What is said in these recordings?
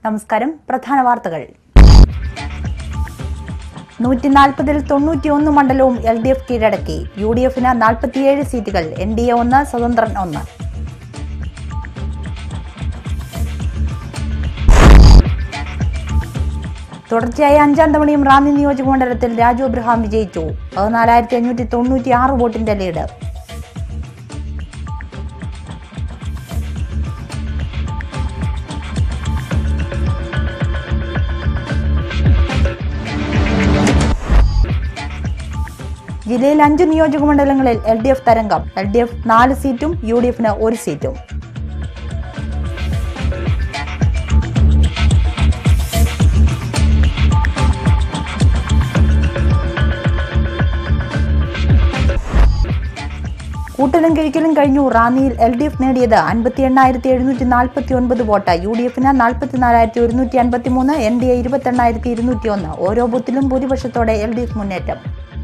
നമസ്കാരം പ്രധാന വാർത്തകൾ നൂറ്റി നാൽപ്പതിൽ തൊണ്ണൂറ്റിയൊന്ന് മണ്ഡലവും എൽ ഡി എഫ് കീഴടക്കി യു ഡി എഫിന് നാൽപ്പത്തിയേഴ് സീറ്റുകൾ എൻ ഡി എ ഒന്ന് സ്വതന്ത്രൻ ഒന്ന് തുടർച്ചയായ അഞ്ചാം തവണയും റാന്നി നിയോജക മണ്ഡലത്തിൽ രാജു അബ്രഹാം വിജയിച്ചു പതിനാലായിരത്തി അഞ്ഞൂറ്റി തൊണ്ണൂറ്റി ആറ് വോട്ടിന്റെ ലീഡ് ജില്ലയിൽ അഞ്ച് നിയോജക മണ്ഡലങ്ങളിൽ എൽ ഡി എഫ് തരംഗം എൽ ഡി എഫ് നാല് സീറ്റും യു ഡി എഫിന് ഒരു സീറ്റും കൂട്ടലും കിഴിക്കലും കഴിഞ്ഞു റാന്നിയിൽ എൽ ഡി എഫ് നേടിയത് അൻപത്തി എണ്ണായിരത്തി എഴുന്നൂറ്റി നാൽപ്പത്തി ഒൻപത് വോട്ട് യു ഡി എഫിന് നാൽപ്പത്തിനാലായിരത്തി ഒരുന്നൂറ്റി അൻപത്തി മൂന്ന് എൻ ഡി എ ഇരുപത്തെണ്ണായിരത്തി ഇരുന്നൂറ്റി ഒന്ന് ഓരോ ബൂത്തിലും ഭൂരിപക്ഷത്തോടെ എൽ ഡി എഫ് മുന്നേറ്റം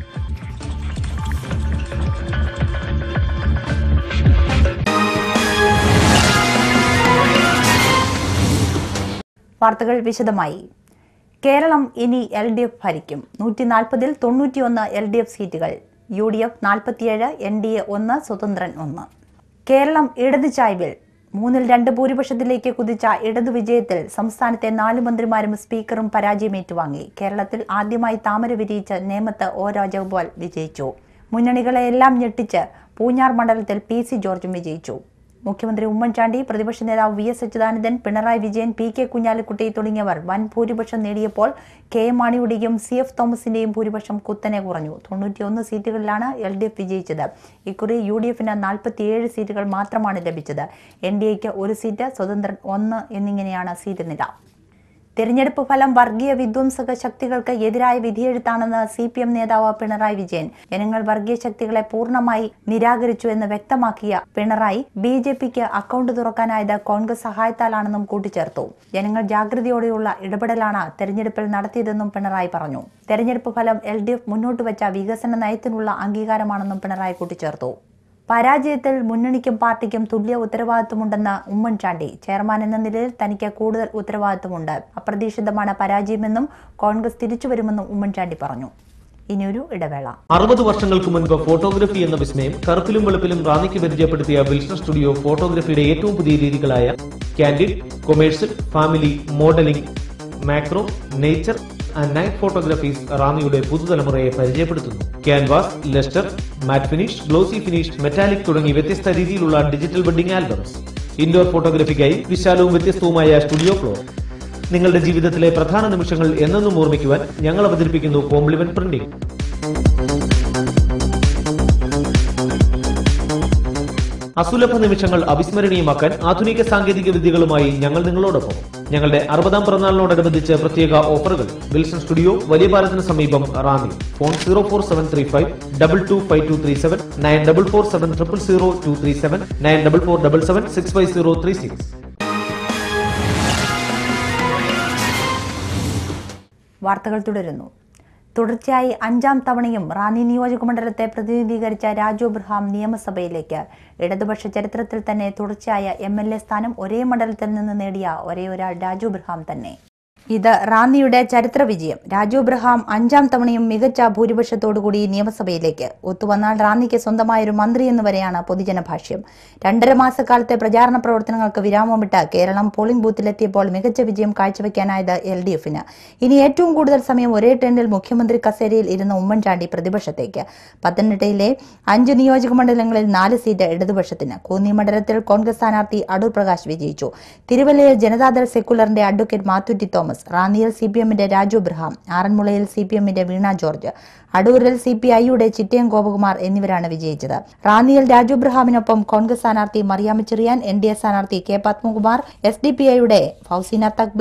വാർത്തകൾ വിശദമായി കേരളം ഇനി എൽ ഡി എഫ് ഭരിക്കും നൂറ്റി നാൽപ്പതിൽ തൊണ്ണൂറ്റിയൊന്ന് എൽ ഡി എഫ് സീറ്റുകൾ യു ഡി എഫ് നാൽപ്പത്തിയേഴ് എൻ ഡി എ ഒന്ന് സ്വതന്ത്രൻ ഒന്ന് കേരളം ഇടത് ചായ്വിൽ മൂന്നിൽ രണ്ട് ഭൂരിപക്ഷത്തിലേക്ക് കുതിച്ച ഇടതു വിജയത്തിൽ സംസ്ഥാനത്തെ നാല് മന്ത്രിമാരും സ്പീക്കറും പരാജയം ഏറ്റുവാങ്ങി കേരളത്തിൽ ആദ്യമായി താമര വിരിയിച്ച നേമത്ത് ഒ രാജഗോപാൽ വിജയിച്ചു മുന്നണികളെയെല്ലാം ഞെട്ടിച്ച് പൂഞ്ഞാർ മണ്ഡലത്തിൽ പി സി ജോർജും വിജയിച്ചു മുഖ്യമന്ത്രി ഉമ്മൻചാണ്ടി പ്രതിപക്ഷ നേതാവ് V S Achuthanandan Pinarayi Vijayan P K Kunhalikutty തുടങ്ങിയവർ വൻ ഭൂരിപക്ഷം നേടിയപ്പോൾ കെ എം മാണിയുടെയും സി എഫ് തോമസിന്റെയും ഭൂരിപക്ഷം കുത്തനെ കുറഞ്ഞു തൊണ്ണൂറ്റിയൊന്ന് സീറ്റുകളിലാണ് എൽ ഡി എഫ് വിജയിച്ചത് ഇക്കുറി യു ഡി എഫിന് നാൽപ്പത്തിയേഴ് സീറ്റുകൾ മാത്രമാണ് ലഭിച്ചത് എൻ ഡി എക്ക് ഒരു സീറ്റ് സ്വതന്ത്രൻ ഒന്ന് എന്നിങ്ങനെയാണ് സീറ്റ് നില തെരഞ്ഞെടുപ്പ് ഫലം വർഗീയ വിധ്വംസക ശക്തികൾക്ക് എതിരായ വിധിയെഴുത്താണെന്ന് സി പി എം നേതാവ് പിണറായി വിജയൻ ജനങ്ങൾ വർഗീയ ശക്തികളെ പൂർണ്ണമായി നിരാകരിച്ചു എന്ന് വ്യക്തമാക്കിയ പിണറായി ബി ജെ പിക്ക് അക്കൗണ്ട് തുറക്കാനായത് കോൺഗ്രസ് സഹായത്താലാണെന്നും കൂട്ടിച്ചേർത്തു ജനങ്ങൾ ജാഗ്രതയോടെയുള്ള ഇടപെടലാണ് തെരഞ്ഞെടുപ്പിൽ നടത്തിയതെന്നും പിണറായി പറഞ്ഞു തെരഞ്ഞെടുപ്പ് ഫലം എൽ ഡി എഫ് മുന്നോട്ട് വെച്ച വികസന നയത്തിനുള്ള അംഗീകാരമാണെന്നും പിണറായി കൂട്ടിച്ചേർത്തു പരാജയത്തിൽ മുന്നണിക്കും പാർട്ടിക്കും തുല്യ ഉത്തരവാദിത്വമുണ്ടെന്ന് ഉമ്മൻചാണ്ടി ചെയർമാൻ എന്ന നിലയിൽ തനിക്ക് കൂടുതൽ ഉത്തരവാദിത്വമുണ്ട് അപ്രതീക്ഷിതമാണ് പരാജയമെന്നും കോൺഗ്രസ് തിരിച്ചുവരുമെന്നും ഉമ്മൻചാണ്ടി പറഞ്ഞു ഇനിയൊരു ഇടവേള അറുപത് വർഷങ്ങൾക്ക് മുൻപ് ഫോട്ടോഗ്രഫി എന്ന വിസ്മയം കറുപ്പിലും വെളുപ്പിലും റാന്നിക്ക് പരിചയപ്പെടുത്തിയ വിൽസൺ സ്റ്റുഡിയോ ഫോട്ടോഗ്രഫിയുടെ ഏറ്റവും പുതിയ രീതികളായ candid commercial family modelling macro nature and night photographies റാന്നിയുടെ പുതുതലമുറയെ പരിചയപ്പെടുത്തുന്നു canvas lustre matte finish glossy finish metallic തുടങ്ങി വ്യത്യസ്ത രീതിയിലുള്ള ഡിജിറ്റൽ വെഡിംഗ് ആൽബംസ് ഇൻഡോർ ഫോട്ടോഗ്രഫിക്കായി വിശാലവും വ്യത്യസ്തവുമായ സ്റ്റുഡിയോ ഫ്ലോർ നിങ്ങളുടെ ജീവിതത്തിലെ പ്രധാന നിമിഷങ്ങൾ എന്നെന്നും ഓർമ്മിക്കുവാൻ ഞങ്ങൾ അവതരിപ്പിക്കുന്നു കോംപ്ലിമെന്റ് പ്രിന്റിംഗ് അസുലഭ നിമിഷങ്ങൾ അവിസ്മരണീയമാക്കാൻ ആധുനിക സാങ്കേതിക വിദ്യകളുമായി ഞങ്ങൾ നിങ്ങളോടൊപ്പം ഞങ്ങളുടെ അറുപതാം പിറന്നാളിനോടനുബന്ധിച്ച് പ്രത്യേക ഓഫറുകൾ വിൽസൺ സ്റ്റുഡിയോ വലിയ പാലത്തിന് സമീപം Ranni phone zero four seven three five double two five two three seven nine double four seven triple zero two three seven nine double four double seven six five zero three six വാർത്തകൾ തുടരുന്നു തുടർച്ചയായി അഞ്ചാം തവണയും റാന്നി നിയോജകമണ്ഡലത്തെ പ്രതിനിധീകരിച്ച രാജു അബ്രഹാം നിയമസഭയിലേക്ക് ഇടതുപക്ഷ ചരിത്രത്തിൽ തന്നെ തുടർച്ചയായ എം എൽ എ സ്ഥാനം ഒരേ മണ്ഡലത്തിൽ നിന്ന് നേടിയ ഒരേ ഒരാൾ രാജു അബ്രഹാം തന്നെ ഇത് റാന്നിയുടെ ചരിത്ര വിജയം രാജു അബ്രഹാം അഞ്ചാം തവണയും മികച്ച ഭൂരിപക്ഷത്തോടുകൂടി നിയമസഭയിലേക്ക് ഒത്തുവന്നാൽ റാന്നിക്ക് സ്വന്തമായൊരു മന്ത്രി എന്ന് വരെയാണ് പൊതുജന ഭാഷ്യം രണ്ടര മാസക്കാലത്തെ പ്രചാരണ പ്രവർത്തനങ്ങൾക്ക് വിരാമമിട്ട് കേരളം പോളിംഗ് ബൂത്തിലെത്തിയപ്പോൾ മികച്ച വിജയം കാഴ്ചവെക്കാനായത് എൽ ഡി എഫിന് ഇനി ഏറ്റവും കൂടുതൽ സമയം ഒരേ ട്രെൻഡിൽ മുഖ്യമന്ത്രി കസേരയിൽ ഇരുന്ന ഉമ്മൻചാണ്ടി പ്രതിപക്ഷത്തേക്ക് പത്തനംതിട്ടയിലെ അഞ്ച് നിയോജക മണ്ഡലങ്ങളിൽ നാല് സീറ്റ് ഇടതുപക്ഷത്തിന് കോന്നി മണ്ഡലത്തിൽ കോൺഗ്രസ് സ്ഥാനാർത്ഥി അടൂർ പ്രകാശ് വിജയിച്ചു തിരുവല്ലയിൽ ജനതാദൾ സെക്കുലറിന്റെ അഡ്വക്കേറ്റ് മാത്തുറ്റി തോമസ് റാന്നിയിൽ സി പി എമ്മിന്റെ രാജു ഇബ്രഹാം ആറന്മുളയിൽ സി പി എമ്മിന്റെ വീണ ജോർജ് അടൂരിൽ സി പി ഐയുടെ ചിറ്റയം ഗോപകുമാർ എന്നിവരാണ് വിജയിച്ചത് റാന്നിയിൽ രാജു ഇബ്രഹാമിനൊപ്പം കോൺഗ്രസ് സ്ഥാനാർത്ഥി Mariyamma Cherian N D A സ്ഥാനാർത്ഥി K Padmakumar S D P ഐയുടെ ഫൗസീന തക്ബീർ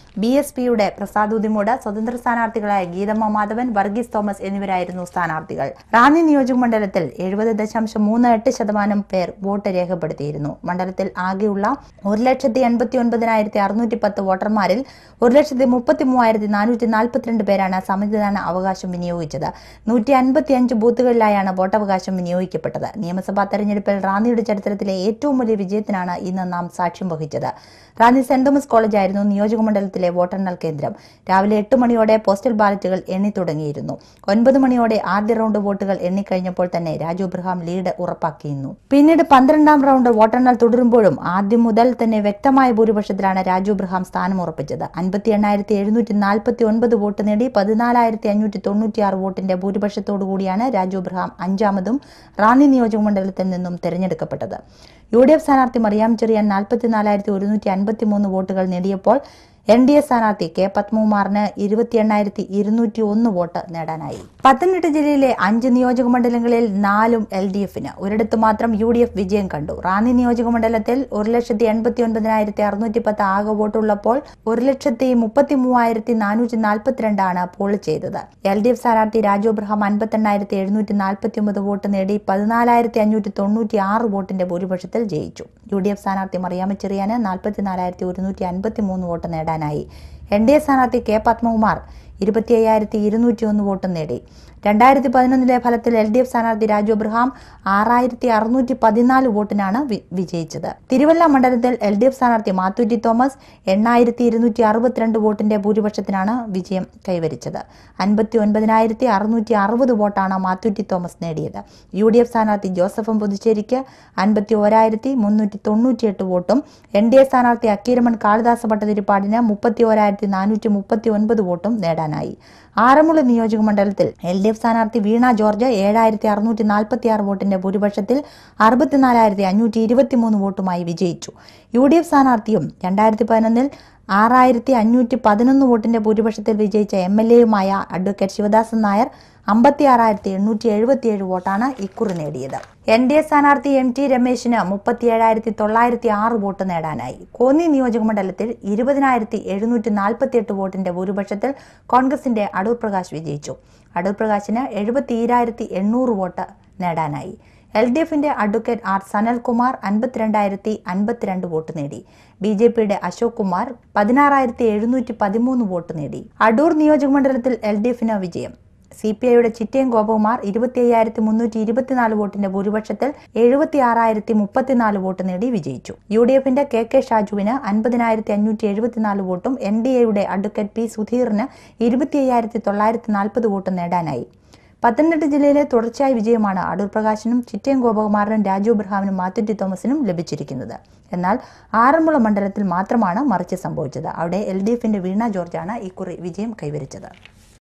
ബി എസ് പിയുടെ പ്രസാദ് ഉദിമൂട് സ്വതന്ത്ര സ്ഥാനാർത്ഥികളായ ഗീതമ്മ മാധവൻ വർഗീസ് തോമസ് എന്നിവരായിരുന്നു സ്ഥാനാർത്ഥികൾ റാന്നി നിയോജക മണ്ഡലത്തിൽ എഴുപത് ദശാംശം മൂന്ന് എട്ട് ശതമാനം പേർ വോട്ട് രേഖപ്പെടുത്തിയിരുന്നു മണ്ഡലത്തിൽ ആകെയുള്ള ഒരു ലക്ഷത്തി എൺപത്തി ഒൻപതിനായിരത്തി അറുന്നൂറ്റി പത്ത് വോട്ടർമാരിൽ ഒരു ലക്ഷത്തി മുപ്പത്തി മൂവായിരത്തി നാനൂറ്റി നാൽപ്പത്തിരണ്ട് പേരാണ് സമ്മതിദാന അവകാശം വിനിയോഗിച്ചത് നൂറ്റി അൻപത്തി അഞ്ച് ബൂത്തുകളിലായാണ് വോട്ടവകാശം വിനിയോഗിക്കപ്പെട്ടത് നിയമസഭാ തെരഞ്ഞെടുപ്പിൽ റാന്നിയുടെ ചരിത്രത്തിലെ ഏറ്റവും വലിയ വിജയത്തിനാണ് ഇന്ന് നാം സാക്ഷ്യം വഹിച്ചത് റാന്നി സെന്റ് തോമസ് കോളേജായിരുന്നു നിയോജകമണ്ഡലത്തിലെ വോട്ടെണ്ണൽ കേന്ദ്രം രാവിലെ എട്ട് മണിയോടെ പോസ്റ്റൽ ബാലറ്റുകൾ എണ്ണി തുടങ്ങിയിരുന്നു ഒൻപത് മണിയോടെ ആദ്യ റൗണ്ട് വോട്ടുകൾ എണ്ണിക്കഴിഞ്ഞപ്പോൾ തന്നെ രാജു ഇബ്രഹാം ലീഡ് ഉറപ്പാക്കിയിരുന്നു പിന്നീട് പന്ത്രണ്ടാം റൗണ്ട് വോട്ടെണ്ണൽ തുടരുമ്പോഴും ആദ്യം മുതൽ തന്നെ വ്യക്തമായ ഭൂരിപക്ഷത്തിലാണ് രാജു ഇബ്രഹാം സ്ഥാനം ഉറപ്പിച്ചത് അൻപത്തി എണ്ണായിരത്തി എഴുന്നൂറ്റി നാൽപ്പത്തി ഒൻപത് വോട്ട് നേടി പതിനാലായിരത്തി അഞ്ഞൂറ്റി തൊണ്ണൂറ്റിയാറ് വോട്ടിന്റെ ഭൂരിപക്ഷത്തോടു കൂടിയാണ് രാജു ഇബ്രഹാം അഞ്ചാമതും റാന്നി നിയോജക മണ്ഡലത്തിൽ നിന്നും തെരഞ്ഞെടുക്കപ്പെട്ടത് യു ഡി എഫ് സ്ഥാനാർത്ഥി മറിയാം ചെറിയാൻ നാൽപ്പത്തിനാലായിരത്തി ഒരുന്നൂറ്റി അൻപത്തി മൂന്ന് വോട്ടുകൾ നേടിയപ്പോൾ എൻ ഡി എ സ്ഥാനാർത്ഥി കെ പത്മകുമാറിന് ഇരുപത്തി എണ്ണായിരത്തി ഇരുന്നൂറ്റി ഒന്ന് വോട്ട് നേടാനായി പത്തനംതിട്ട ജില്ലയിലെ അഞ്ച് നിയോജക മണ്ഡലങ്ങളിൽ നാലും എൽ ഡി എഫിന് ഒരിടത്ത് മാത്രം യു ഡി എഫ് വിജയം കണ്ടു റാന്നി നിയോജക മണ്ഡലത്തിൽ ഒരു ലക്ഷത്തി എൺപത്തി ഒൻപതിനായിരത്തി അറുന്നൂറ്റി പത്ത് ആകെ വോട്ടുള്ളപ്പോൾ ഒരു ലക്ഷത്തി മുപ്പത്തി മൂവായിരത്തി നാനൂറ്റി നാൽപ്പത്തിരണ്ടാണ് പോൾ ചെയ്തത് എൽ ഡി എഫ് സ്ഥാനാർത്ഥി രാജു അബ്രഹാം അൻപത്തെണ്ണായിരത്തി എഴുന്നൂറ്റി നാൽപ്പത്തി ഒമ്പത് വോട്ട് നേടി പതിനാലായിരത്തി അഞ്ഞൂറ്റി തൊണ്ണൂറ്റി ആറ് വോട്ടിന്റെ ഭൂരിപക്ഷത്തിൽ ജയിച്ചു യു ഡി എഫ് സ്ഥാനാർത്ഥി മറിയാമ്മ ചെറിയാന് നാൽപ്പത്തിനാലായിരത്തി ഒരുന്നൂറ്റി അൻപത്തി മൂന്ന് വോട്ട് നേടാനായി എൻ ഡി എ സ്ഥാനാർത്ഥി കെ പത്മകുമാർ ഇരുപത്തി അയ്യായിരത്തി ഇരുന്നൂറ്റി ഒന്ന് വോട്ടും നേടി രണ്ടായിരത്തി പതിനൊന്നിലെ ഫലത്തിൽ എൽ ഡി എഫ് സ്ഥാനാർത്ഥി രാജു അബ്രഹാം ആറായിരത്തി അറുന്നൂറ്റി പതിനാല് വോട്ടിനാണ് വി- വിജയിച്ചത് തിരുവല്ല മണ്ഡലത്തിൽ എൽ ഡി എഫ് സ്ഥാനാർത്ഥി മാത്തൂറ്റി തോമസ് എണ്ണായിരത്തി ഇരുന്നൂറ്റി അറുപത്തിരണ്ട് വോട്ടിന്റെ ഭൂരിപക്ഷത്തിനാണ് വിജയം കൈവരിച്ചത് അൻപത്തി ഒൻപതിനായിരത്തി അറുന്നൂറ്റി അറുപത് വോട്ടാണ് മാത്തൂറ്റി തോമസ് നേടിയത് യു ഡി എഫ് സ്ഥാനാർത്ഥി ജോസഫും പുതുച്ചേരിക്ക് അൻപത്തി ഓരായിരത്തി മുന്നൂറ്റി തൊണ്ണൂറ്റിയെട്ട് വോട്ടും എൻ ഡി എ സ്ഥാനാർത്ഥി അക്കീരമൺ കാളിദാസ ഭട്ടതിരിപ്പാടിന് മുപ്പത്തി ഓരായിരത്തി നാനൂറ്റി മുപ്പത്തി ഒൻപത് വോട്ടും നേടാനായി ആറന്മുള നിയോജക മണ്ഡലത്തിൽ എൽ ഡി എഫ് സ്ഥാനാർത്ഥി വീണ ജോർജ് ഏഴായിരത്തി അറുന്നൂറ്റി നാൽപ്പത്തി ആറ് വോട്ടിന്റെ ഭൂരിപക്ഷത്തിൽ അറുപത്തിനാലായിരത്തി അഞ്ഞൂറ്റി ഇരുപത്തിമൂന്ന് വോട്ടുമായി വിജയിച്ചു യു ഡി എഫ് സ്ഥാനാർത്ഥിയും രണ്ടായിരത്തി പതിനൊന്നിൽ ആറായിരത്തി അഞ്ഞൂറ്റി പതിനൊന്ന് വോട്ടിന്റെ ഭൂരിപക്ഷത്തിൽ വിജയിച്ച എം എൽ എയുമായ അഡ്വക്കേറ്റ് ശിവദാസൻ നായർ അമ്പത്തി ആറായിരത്തി എണ്ണൂറ്റി എഴുപത്തിയേഴ് വോട്ടാണ് ഇക്കുറി നേടിയത് എൻ ഡി എ സ്ഥാനാർത്ഥി എം ടി രമേശിന് മുപ്പത്തിയേഴായിരത്തി തൊള്ളായിരത്തി ആറ് വോട്ട് നേടാനായി കോന്നി നിയോജക മണ്ഡലത്തിൽ ഇരുപതിനായിരത്തി എഴുന്നൂറ്റി നാൽപ്പത്തിയെട്ട് വോട്ടിന്റെ ഭൂരിപക്ഷത്തിൽ കോൺഗ്രസിന്റെ അടൂർ പ്രകാശ് വിജയിച്ചു അടൂർ പ്രകാശിന് എഴുപത്തിയേഴായിരത്തി എണ്ണൂറ് വോട്ട് നേടാനായി എൽ ഡി എഫിന്റെ അഡ്വക്കേറ്റ് ആർ സനൽകുമാർ അൻപത്തിരണ്ടായിരത്തി അൻപത്തിരണ്ട് വോട്ട് നേടി ബി ജെ പിയുടെ അശോക് കുമാർ പതിനാറായിരത്തി എഴുന്നൂറ്റി പതിമൂന്ന് വോട്ട് നേടി അടൂർ നിയോജക മണ്ഡലത്തിൽ എൽ ഡി എഫിന് വിജയം സി പി ഐയുടെ ചിറ്റയം ഗോപകുമാർ ഇരുപത്തി അയ്യായിരത്തി മുന്നൂറ്റി ഇരുപത്തിനാല് വോട്ടിന്റെ ഭൂരിപക്ഷത്തിൽ എഴുപത്തി ആറായിരത്തി മുപ്പത്തിനാല് വോട്ട് നേടി വിജയിച്ചു യു ഡി എഫിന്റെ കെ കെ ഷാജുവിന് അൻപതിനായിരത്തി അഞ്ഞൂറ്റി എഴുപത്തിനാല് വോട്ടും എൻ ഡി എയുടെ അഡ്വക്കേറ്റ് പി സുധീറിന് ഇരുപത്തി അയ്യായിരത്തി തൊള്ളായിരത്തി നാൽപ്പത് വോട്ടും നേടാനായി പത്തനംതിട്ട ജില്ലയിലെ തുടർച്ചയായ വിജയമാണ് അടൂർ പ്രകാശിനും ചിറ്റയം ഗോപകുമാറിനും രാജു ഇബ്രഹാമിനും മാത്തുറ്റി തോമസിനും ലഭിച്ചിരിക്കുന്നത് എന്നാൽ ആറന്മുള മണ്ഡലത്തിൽ മാത്രമാണ് മറിച്ച് സംഭവിച്ചത് അവിടെ എൽ ഡി എഫിന്റെ വീണ ജോർജാണ് ഇക്കുറി വിജയം കൈവരിച്ചത്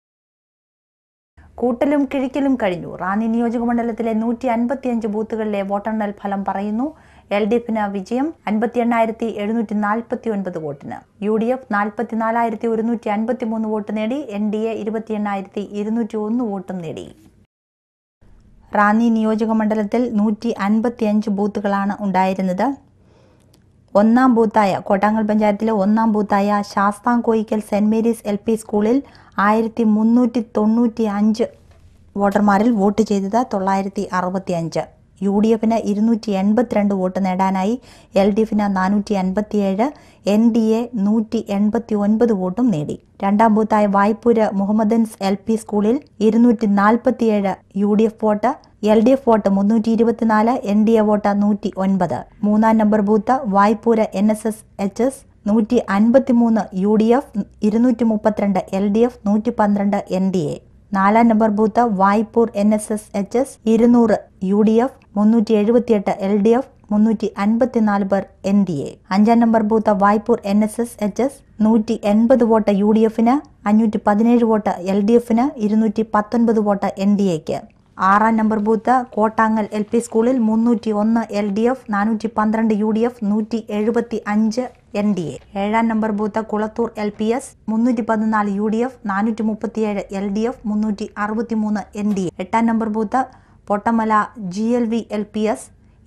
കൂട്ടലും കിഴിക്കലും കഴിഞ്ഞു റാന്നി നിയോജക മണ്ഡലത്തിലെ നൂറ്റി അൻപത്തിയഞ്ച് ബൂത്തുകളിലെ വോട്ടെണ്ണൽ ഫലം പറയുന്നു എൽ ഡി എഫിന് വിജയം അൻപത്തി എണ്ണായിരത്തി എഴുന്നൂറ്റി നാൽപ്പത്തി ഒൻപത് വോട്ടിന് യു ഡി എഫ് നാൽപ്പത്തിനാലായിരത്തി ഒരുന്നൂറ്റി അൻപത്തി മൂന്ന് വോട്ട് നേടി എൻ ഡി എ ഇരുപത്തി എണ്ണായിരത്തി ഇരുന്നൂറ്റി ഒന്ന് വോട്ടും നേടി റാന്നി നിയോജക മണ്ഡലത്തിൽ നൂറ്റി അൻപത്തിയഞ്ച് ബൂത്തുകളാണ് ഉണ്ടായിരുന്നത് ഒന്നാം ബൂത്തായ കോട്ടാങ്ങൽ പഞ്ചായത്തിലെ ഒന്നാം ബൂത്തായ Sasthamkoickal saint Mary's L P സ്കൂളിൽ ആയിരത്തി മുന്നൂറ്റി തൊണ്ണൂറ്റി അഞ്ച് വോട്ടർമാരിൽ വോട്ട് ചെയ്തത് തൊള്ളായിരത്തി അറുപത്തി അഞ്ച് യു ഡി എഫിന് ഇരുന്നൂറ്റി എൺപത്തിരണ്ട് വോട്ട് നേടാനായി എൽ ഡി എഫിന് നാനൂറ്റി അൻപത്തിയേഴ് എൻ ഡി എ നൂറ്റി എൺപത്തി ഒൻപത് വോട്ടും നേടി രണ്ടാം ബൂത്തായ വായ്പൂര് മുഹമ്മദൻസ് എൽ പി സ്കൂളിൽ ഇരുന്നൂറ്റി നാൽപ്പത്തിയേഴ് U D F vote L D F vote മുന്നൂറ്റി ഇരുപത്തിനാല് എൻ ഡി എ വോട്ട് നൂറ്റി ഒൻപത് മൂന്നാം number booth Vaipur N S S H S നൂറ്റി അൻപത്തിമൂന്ന് യു ഡി എഫ് ഇരുന്നൂറ്റി മുപ്പത്തിരണ്ട് എൽ ഡി എഫ് നൂറ്റി പന്ത്രണ്ട് എൻ ഡി എ നാലാം number booth Vaipur N S S H S ഇരുന്നൂറ് യു ഡി എഫ് മുന്നൂറ്റി എഴുപത്തിയെട്ട് എൽ ഡി എഫ് മുന്നൂറ്റി അൻപത്തിനാല് പേർ എൻ ഡി എ അഞ്ചാം number booth Vaipur N S S H S നൂറ്റി എൺപത് വോട്ട് യു ഡി എഫിന് അഞ്ഞൂറ്റി പതിനേഴ് വോട്ട് എൽ ഡി എഫിന് ഇരുന്നൂറ്റി പത്തൊൻപത് വോട്ട് എൻ ഡി എക്ക് ആറാം number booth Kottangal L P സ്കൂളിൽ മുന്നൂറ്റി ഒന്ന് എൽ ഡി എഫ് നാനൂറ്റി പന്ത്രണ്ട് യു ഡി എഫ് നൂറ്റി എഴുപത്തി അഞ്ച് എൻ ഡി എ ഏഴാം number booth Kulathoor L P S മുന്നൂറ്റി പതിനാല് യു ഡി എഫ് നാനൂറ്റി മുപ്പത്തിയേഴ് എൽ ഡി എഫ് മുന്നൂറ്റി അറുപത്തി മൂന്ന് എൻ ഡി എ എട്ടാം number booth Pottamala G L V L P S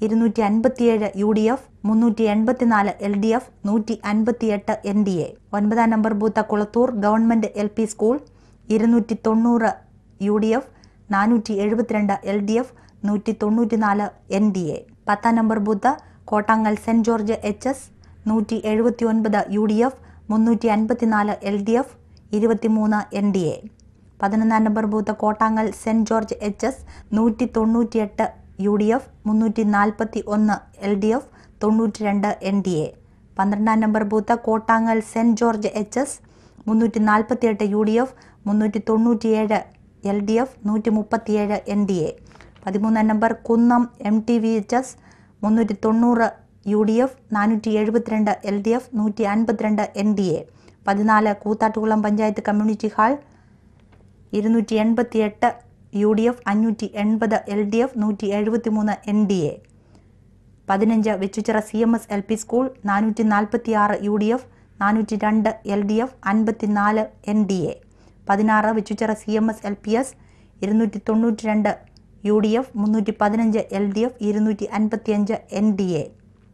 ഇരുന്നൂറ്റി അൻപത്തിയേഴ് യു ഡി എഫ് മുന്നൂറ്റി എൺപത്തിനാല് എൽ ഡി എഫ് നൂറ്റി അൻപത്തിയെട്ട് എൻ ഡി എ ഒൻപതാം number booth Kulathoor government L P school ഇരുന്നൂറ്റി തൊണ്ണൂറ് യു ഡി എഫ് നാനൂറ്റി എഴുപത്തിരണ്ട് എൽ ഡി എഫ് നൂറ്റി തൊണ്ണൂറ്റിനാല് എൻ ഡി എ പത്താം number booth Kottangal saint George H S നൂറ്റി എഴുപത്തി ഒൻപത് യു ഡി എഫ് മുന്നൂറ്റി അൻപത്തിനാല് എൽ ഡി എഫ് ഇരുപത്തിമൂന്ന് എൻ ഡി എ പതിനൊന്നാം number booth Kottangal saint George H S നൂറ്റി തൊണ്ണൂറ്റിയെട്ട് യു ഡി എഫ് മുന്നൂറ്റി നാൽപ്പത്തി ഒന്ന് എൽ ഡി എഫ് തൊണ്ണൂറ്റി രണ്ട് എൻ ഡി എ പന്ത്രണ്ടാം number booth Kottangal saint George H S മുന്നൂറ്റി നാൽപ്പത്തിയെട്ട് യു ഡി എഫ് മുന്നൂറ്റി തൊണ്ണൂറ്റിയേഴ് എൽ ഡി എഫ് നൂറ്റി മുപ്പത്തിയേഴ് എൻ ഡി എ പതിമൂന്നാം number Kunnam M T V H S മുന്നൂറ്റി തൊണ്ണൂറ് യു ഡി എഫ് നാനൂറ്റി എഴുപത്തിരണ്ട് എൽ ഡി എഫ് നൂറ്റി അൻപത്തിരണ്ട് എൻ ഡി എ പതിനാല് കൂത്താട്ടുകുളം പഞ്ചായത്ത് കമ്മ്യൂണിറ്റി ഹാൾ ഇരുന്നൂറ്റി എൺപത്തിയെട്ട് യു ഡി എഫ് അഞ്ഞൂറ്റി എൺപത് എൽ ഡി എഫ് നൂറ്റി എഴുപത്തി മൂന്ന് എൻ ഡി എ പതിനഞ്ച് Vechoochira C M S L P school നാനൂറ്റി നാൽപ്പത്തി ആറ് യു ഡി എഫ് നാനൂറ്റി രണ്ട് എൽ ഡി എഫ് അൻപത്തിനാല് എൻ ഡി എ പതിനാറ് Vechoochira C M S L P S ഇരുന്നൂറ്റി തൊണ്ണൂറ്റി രണ്ട് യു ഡി എഫ് മുന്നൂറ്റി പതിനഞ്ച് എൽ ഡി എഫ് ഇരുന്നൂറ്റി അൻപത്തിയഞ്ച് എൻ ഡി എ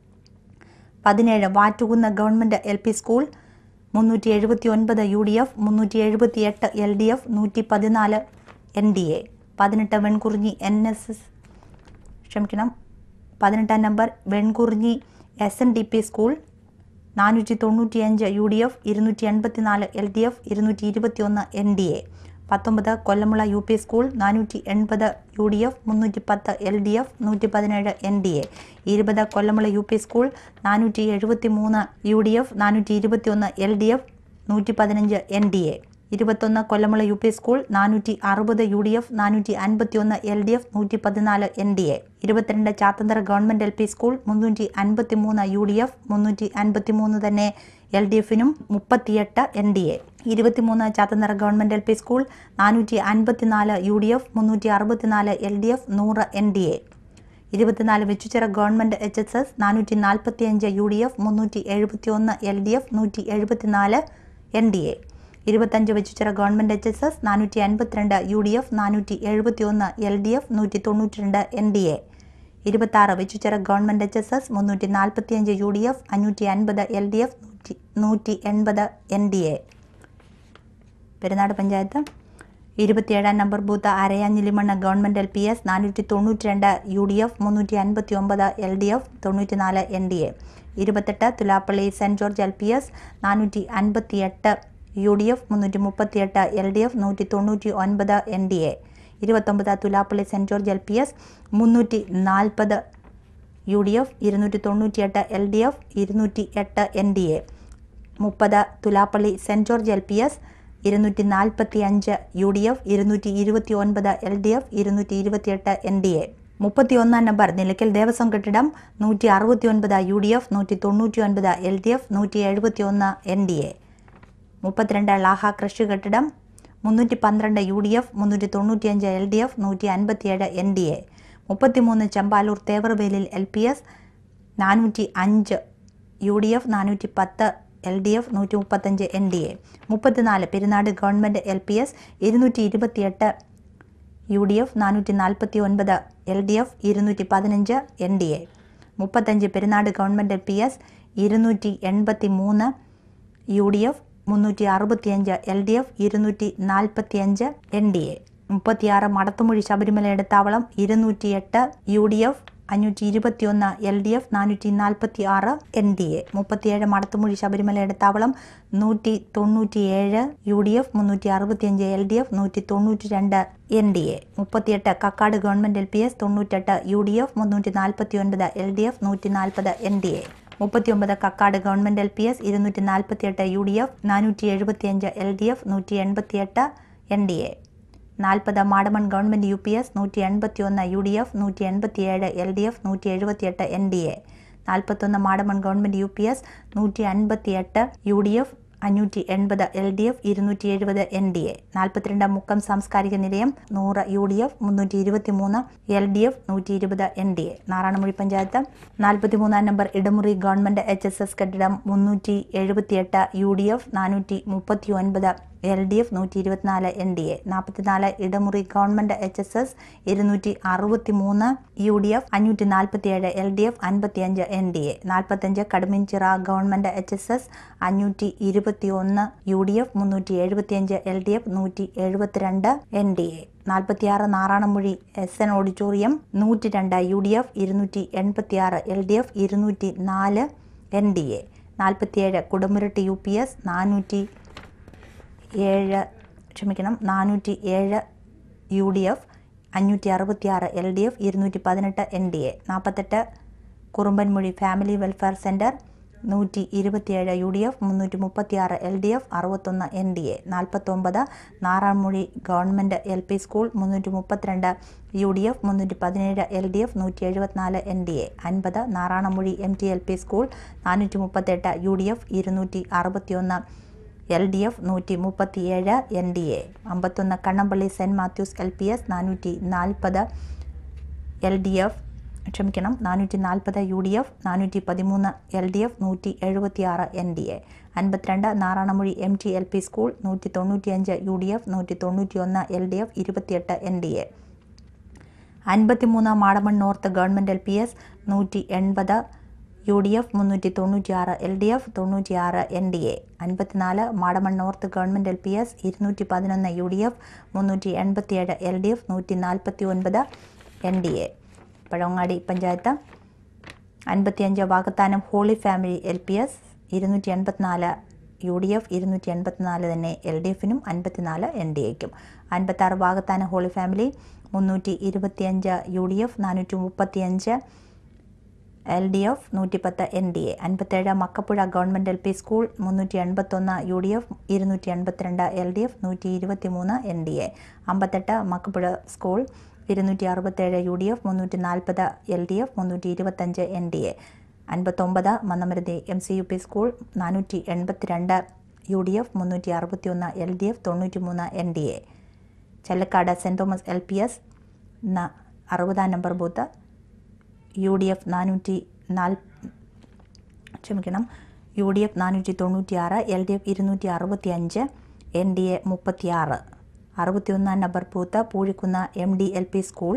പതിനേഴ് Vattukunna government L P school മുന്നൂറ്റി എഴുപത്തി ഒൻപത് യു ഡി എഫ് മുന്നൂറ്റി എഴുപത്തി എട്ട് എൽ ഡി എഫ് നൂറ്റി പതിനാല് എൻ ഡി എ പതിനെട്ട് വെൺകുറിഞ്ഞി എൻ എസ് എസ് ക്ഷമിക്കണം പതിനെട്ടാം number Venkurinji S N D P school നാനൂറ്റി തൊണ്ണൂറ്റിയഞ്ച് യു ഡി എഫ് ഇരുന്നൂറ്റി എൺപത്തിനാല് എൽ ഡി എഫ് ഇരുന്നൂറ്റി ഇരുപത്തി ഒന്ന് എൻ ഡി എ പത്തൊമ്പത് കൊല്ലമുള യു പി സ്കൂൾ നാനൂറ്റി എൺപത് യു ഡി എഫ് മുന്നൂറ്റി പത്ത് എൽ ഡി എഫ് നൂറ്റി പതിനേഴ് എൻ ഡി എ ഇരുപത് കൊല്ലമുള യു പി സ്കൂൾ നാനൂറ്റി എഴുപത്തി മൂന്ന് യു ഡി എഫ് നാനൂറ്റി ഇരുപത്തി ഒന്ന് എൽ ഡി എഫ് നൂറ്റി പതിനഞ്ച് എൻ ഡി എ ഇരുപത്തൊന്ന് കൊല്ലമുള യു പി സ്കൂൾ നാനൂറ്റി അറുപത് യു ഡി എഫ് നാനൂറ്റി അൻപത്തി ഒന്ന് എൽ ഡി എഫ് നൂറ്റി പതിനാല് എൻ ഡി എ ഇരുപത്തിരണ്ട് Chathanthara government L P school മുന്നൂറ്റി അൻപത്തി മൂന്ന് യു ഡി എഫ് മുന്നൂറ്റി അൻപത്തി മൂന്ന് തന്നെ എൽ ഡി എഫിനും മുപ്പത്തിയെട്ട് എൻ ഡി എ ഇരുപത്തിമൂന്ന് Chathanthara government L P school നാനൂറ്റി അൻപത്തിനാല് യു ഡി എഫ് മുന്നൂറ്റി അറുപത്തിനാല് എൽ ഡി എഫ് നൂറ് എൻ ഡി എ ഇരുപത്തിനാല് Vechoochira government H S S നാനൂറ്റി നാൽപ്പത്തിയഞ്ച് യു ഡി എഫ് മുന്നൂറ്റി എഴുപത്തി ഒന്ന് എൽ ഡി എഫ് നൂറ്റി എഴുപത്തിനാല് എൻ ഡി എ ഇരുപത്തഞ്ച് Vechoochira government H S S നാനൂറ്റി അൻപത്തിരണ്ട് യു ഡി എഫ് നാനൂറ്റി എഴുപത്തി ഒന്ന് എൽ ഡി എഫ് നൂറ്റി തൊണ്ണൂറ്റി രണ്ട് എൻ ഡി എ ഇരുപത്താറ് Vechoochira government H S S മുന്നൂറ്റി നാൽപ്പത്തിയഞ്ച് യു ഡി എഫ് അഞ്ഞൂറ്റി അൻപത് എൽ ഡി എഫ് നൂറ്റി നൂറ്റി എൺപത് N D A Perunad panchayat ഇരുപത്തിയേഴാം number booth Arayanjilimannu government L P S നാനൂറ്റി തൊണ്ണൂറ്റി രണ്ട് യു ഡി എഫ് മുന്നൂറ്റി അൻപത്തി ഒമ്പത് എൽ ഡി എഫ് തൊണ്ണൂറ്റിനാല് എൻ ഡി എ ഇരുപത്തെട്ട് Thulappally saint George L P S നാനൂറ്റി അൻപത്തി എട്ട് യു ഡി എഫ് മുന്നൂറ്റി മുപ്പത്തിയെട്ട് എൽ ഡി എഫ് നൂറ്റി തൊണ്ണൂറ്റി ഒൻപത് എൻ ഡി എ ഇരുപത്തൊമ്പത് Thulappally saint George L P S മുന്നൂറ്റി നാൽപ്പത് യു ഡി എഫ് ഇരുന്നൂറ്റി തൊണ്ണൂറ്റിയെട്ട് എൽ ഡി എഫ് ഇരുന്നൂറ്റി എട്ട് എൻ ഡി എ മുപ്പത് Thulappally saint George L P S ഇരുന്നൂറ്റി നാൽപ്പത്തി അഞ്ച് യു ഡി എഫ് ഇരുന്നൂറ്റി ഇരുപത്തി ഒൻപത് എൽ ഡി എഫ് ഇരുന്നൂറ്റി ഇരുപത്തിയെട്ട് എൻ ഡി എ മുപ്പത്തി ഒന്നാം നമ്പർ നിലയ്ക്കൽ ദേവസ്വം കെട്ടിടം നൂറ്റി അറുപത്തി ഒൻപത് യു ഡി എഫ് നൂറ്റി തൊണ്ണൂറ്റി ഒൻപത് എൽ ഡി എഫ് നൂറ്റി എഴുപത്തി ഒന്ന് എൻ ഡി എ മുപ്പത്തിരണ്ട് ലാഹ കൃഷി കെട്ടിടം മുന്നൂറ്റി പന്ത്രണ്ട് യു ഡി എഫ് മുന്നൂറ്റി തൊണ്ണൂറ്റിയഞ്ച് എൽ ഡി എഫ് നൂറ്റി അൻപത്തിയേഴ് എൻ ഡി എ മുപ്പത്തിമൂന്ന് Chambaloor Thevarvelil L P S നാനൂറ്റി അഞ്ച് യു ഡി എഫ് നാനൂറ്റി പത്ത് എൽ ഡി എഫ് നൂറ്റി മുപ്പത്തഞ്ച് എൻ ഡി എ മുപ്പത്തിനാല് Perunad government L P S ഇരുന്നൂറ്റി ഇരുപത്തിയെട്ട് യു ഡി എഫ് നാനൂറ്റി നാൽപ്പത്തി ഒൻപത് എൽ ഡി എഫ് ഇരുന്നൂറ്റി പതിനഞ്ച് എൻ ഡി എ മുപ്പത്തഞ്ച് Perunad government L P S ഇരുന്നൂറ്റി എൺപത്തി മൂന്ന് യു ഡി എഫ് മുന്നൂറ്റി അറുപത്തിയഞ്ച് എൽ ഡി എഫ് ഇരുന്നൂറ്റി നാൽപ്പത്തിയഞ്ച് എൻ ഡി എ മുപ്പത്തിയാറ് മടത്തുമൊഴി ശബരിമല ഇടത്താവളം ഇരുന്നൂറ്റിയെട്ട് യു ഡി എഫ് അഞ്ഞൂറ്റി ഇരുപത്തിയൊന്ന് എൽ ഡി എഫ് നാനൂറ്റി നാൽപ്പത്തി ആറ് എൻ ഡി എ മുപ്പത്തിയേഴ് മടത്തുമൊഴി ശബരിമല ഇടത്താവളം നൂറ്റി തൊണ്ണൂറ്റിയേഴ് യു ഡി എഫ് മുന്നൂറ്റി അറുപത്തിയഞ്ച് എൽ ഡി എഫ് നൂറ്റി തൊണ്ണൂറ്റി രണ്ട് എൻ ഡി എ മുപ്പത്തിയെട്ട് Kakkad government L P S തൊണ്ണൂറ്റെട്ട് യു ഡി എഫ് മുന്നൂറ്റി നാൽപ്പത്തി ഒൻപത് എൽ ഡി എഫ് നൂറ്റി നാൽപ്പത് എൻ ഡി എ മുപ്പത്തിയൊമ്പത് Kakkad government L P S ഇരുന്നൂറ്റി നാൽപ്പത്തിയെട്ട് യു ഡി എഫ് നാനൂറ്റി എഴുപത്തിയഞ്ച് എൽ ഡി എഫ് നൂറ്റി എൺപത്തിയെട്ട് എൻ ഡി എ നാൽപ്പത് Madamon government U P S നൂറ്റി എൺപത്തി ഒന്ന് യു ഡി എഫ് നൂറ്റി എൺപത്തിയേഴ് എൽ ഡി എഫ് നൂറ്റി എഴുപത്തിയെട്ട് എൻ ഡി എ നാൽപ്പത്തൊന്ന് Madamon government U P S നൂറ്റി അൻപത്തിയെട്ട് യു ഡി എഫ് അഞ്ഞൂറ്റി എൺപത് എൽ ഡി എഫ് ഇരുന്നൂറ്റി എഴുപത് എൻ ഡി എ നാൽപ്പത്തിരണ്ട് മുക്കം സാംസ്കാരിക നിലയം നൂറ് യു ഡി എഫ് മുന്നൂറ്റി ഇരുപത്തി മൂന്ന് എൽ ഡി എഫ് നൂറ്റി ഇരുപത് N D A Naranammoozhy panchayat നാൽപ്പത്തിമൂന്നാം number Edamuri government H S S കെട്ടിടം മുന്നൂറ്റി എഴുപത്തിയെട്ട് യു ഡി എഫ് നാനൂറ്റി മുപ്പത്തി ഒൻപത് എൽ ഡി എഫ് നൂറ്റി ഇരുപത്തിനാല് എൻ ഡി എ നാൽപ്പത്തിനാല് Edamuri government H S S ഇരുന്നൂറ്റി അറുപത്തി മൂന്ന് യു ഡി എഫ് അഞ്ഞൂറ്റി നാൽപ്പത്തിയേഴ് എൽ ഡി എഫ് അൻപത്തിയഞ്ച് എൻ ഡി എ നാൽപ്പത്തഞ്ച് Kadumeenchira government H S S അഞ്ഞൂറ്റി ഇരുപത്തി ഒന്ന് യു ഡി എഫ് മുന്നൂറ്റി എഴുപത്തിയഞ്ച് എൽ ഡി എഫ് നൂറ്റി എഴുപത്തിരണ്ട് എൻ ഡി എ നാൽപ്പത്തിയാറ് നാറാണമൊഴി എസ് എൻ ഓഡിറ്റോറിയം നൂറ്റി രണ്ട് യു ഡി എഫ് ഇരുന്നൂറ്റി എൺപത്തിയാറ് എൽ ഡി എഫ് ഇരുന്നൂറ്റി നാല് എൻ ഡി എ നാൽപ്പത്തിയേഴ് കുടമുരട്ടി യു പി എസ് നാനൂറ്റി ഏഴ് ക്ഷമിക്കണം നാനൂറ്റി ഏഴ് യു ഡി എഫ് അഞ്ഞൂറ്റി അറുപത്തിയാറ് എൽ ഡി എഫ് ഇരുന്നൂറ്റി പതിനെട്ട് എൻ ഡി എ നാൽപ്പത്തെട്ട് കുറുമ്പൻമൊഴി ഫാമിലി വെൽഫെയർ സെൻറ്റർ നൂറ്റി ഇരുപത്തിയേഴ് യു ഡി എഫ് മുന്നൂറ്റി മുപ്പത്തിയാറ് എൽ ഡി എഫ് അറുപത്തൊന്ന് എൻ ഡി എ നാൽപ്പത്തൊമ്പത് Naranammoozhy government L P school മുന്നൂറ്റി മുപ്പത്തിരണ്ട് യു ഡി എഫ് മുന്നൂറ്റി പതിനേഴ് എൽ ഡി എഫ് നൂറ്റി എഴുപത്തിനാല് എൻ ഡി എ അൻപത് Naranammoozhy M T L P school നാനൂറ്റി മുപ്പത്തെട്ട് യു ഡി എഫ് ഇരുന്നൂറ്റി അറുപത്തിയൊന്ന് എൽ ഡി എഫ് നൂറ്റി മുപ്പത്തിയേഴ് എൻ ഡി എ അമ്പത്തൊന്ന് Kannampally saint Mathews L P S നാനൂറ്റി നാൽപ്പത് എൽ ഡി എഫ് ക്ഷമിക്കണം നാനൂറ്റി നാൽപ്പത് യു ഡി എഫ് നാനൂറ്റി പതിമൂന്ന് എൽ ഡി എഫ് നൂറ്റി എഴുപത്തിയാറ് എൻ ഡി എ അൻപത്തിരണ്ട് Naranammoozhy M T L P school നൂറ്റി തൊണ്ണൂറ്റിയഞ്ച് യു ഡി എഫ് നൂറ്റി തൊണ്ണൂറ്റിയൊന്ന് എൽ ഡി എഫ് ഇരുപത്തിയെട്ട് എൻ ഡി എ അൻപത്തിമൂന്ന് Madamon north government L P S നൂറ്റി എൺപത് യു ഡി എഫ് മുന്നൂറ്റി തൊണ്ണൂറ്റിയാറ് എൽ ഡി എഫ് തൊണ്ണൂറ്റിയാറ് എൻ ഡി എ അൻപത്തിനാല് Madamon north government L P S ഇരുന്നൂറ്റി പതിനൊന്ന് യു ഡി എഫ് മുന്നൂറ്റി എൺപത്തിയേഴ് എൽ ഡി എഫ് നൂറ്റി നാൽപ്പത്തി ഒൻപത് N D A Pazhavangadi panchayat അൻപത്തിയഞ്ച് Vakathanam holy family L P S ഇരുന്നൂറ്റി എൺപത്തിനാല് യു ഡി എഫ് ഇരുന്നൂറ്റി എൺപത്തിനാല് തന്നെ എൽ ഡി എഫിനും അൻപത്തിനാല് എൻ ഡി എക്കും അൻപത്താറ് വാകത്താനം ഹോളി ഫാമിലി മുന്നൂറ്റി ഇരുപത്തിയഞ്ച് യു ഡി എഫ് നാനൂറ്റി മുപ്പത്തിയഞ്ച് എൽ ഡി എഫ് നൂറ്റിപ്പത്ത് എൻ ഡി എ അൻപത്തേഴ് Makkappuzha government L P school മുന്നൂറ്റി എൺപത്തൊന്ന് യു ഡി എഫ് ഇരുന്നൂറ്റി എൺപത്തിരണ്ട് എൽ ഡി എഫ് നൂറ്റി ഇരുപത്തി മൂന്ന് എൻ ഡി എ അമ്പത്തെട്ട് മക്കപ്പുഴ സ്കൂൾ ഇരുന്നൂറ്റി അറുപത്തേഴ് യു ഡി എഫ് മുന്നൂറ്റി നാൽപ്പത് എൽ ഡി എഫ് മുന്നൂറ്റി ഇരുപത്തഞ്ച് എൻ ഡി എ അൻപത്തൊമ്പത് Mannamaruthi M C U P school നാനൂറ്റി എൺപത്തിരണ്ട് യു ഡി എഫ് മുന്നൂറ്റി അറുപത്തി ഒന്ന് എൽ ഡി എഫ് തൊണ്ണൂറ്റി മൂന്ന് N D A Chellakkad saint Thomas L P S അറുപതാം number booth U D F നാനൂറ്റി നാൽ ക്ഷമിക്കണം യു ഡി എഫ് നാനൂറ്റി തൊണ്ണൂറ്റിയാറ് എൽ ഡി എഫ് ഇരുന്നൂറ്റി അറുപത്തി അഞ്ച് എൻ ഡി എ മുപ്പത്തിയാറ് അറുപത്തിയൊന്നാം number booth Poozhikkunnu M D L P school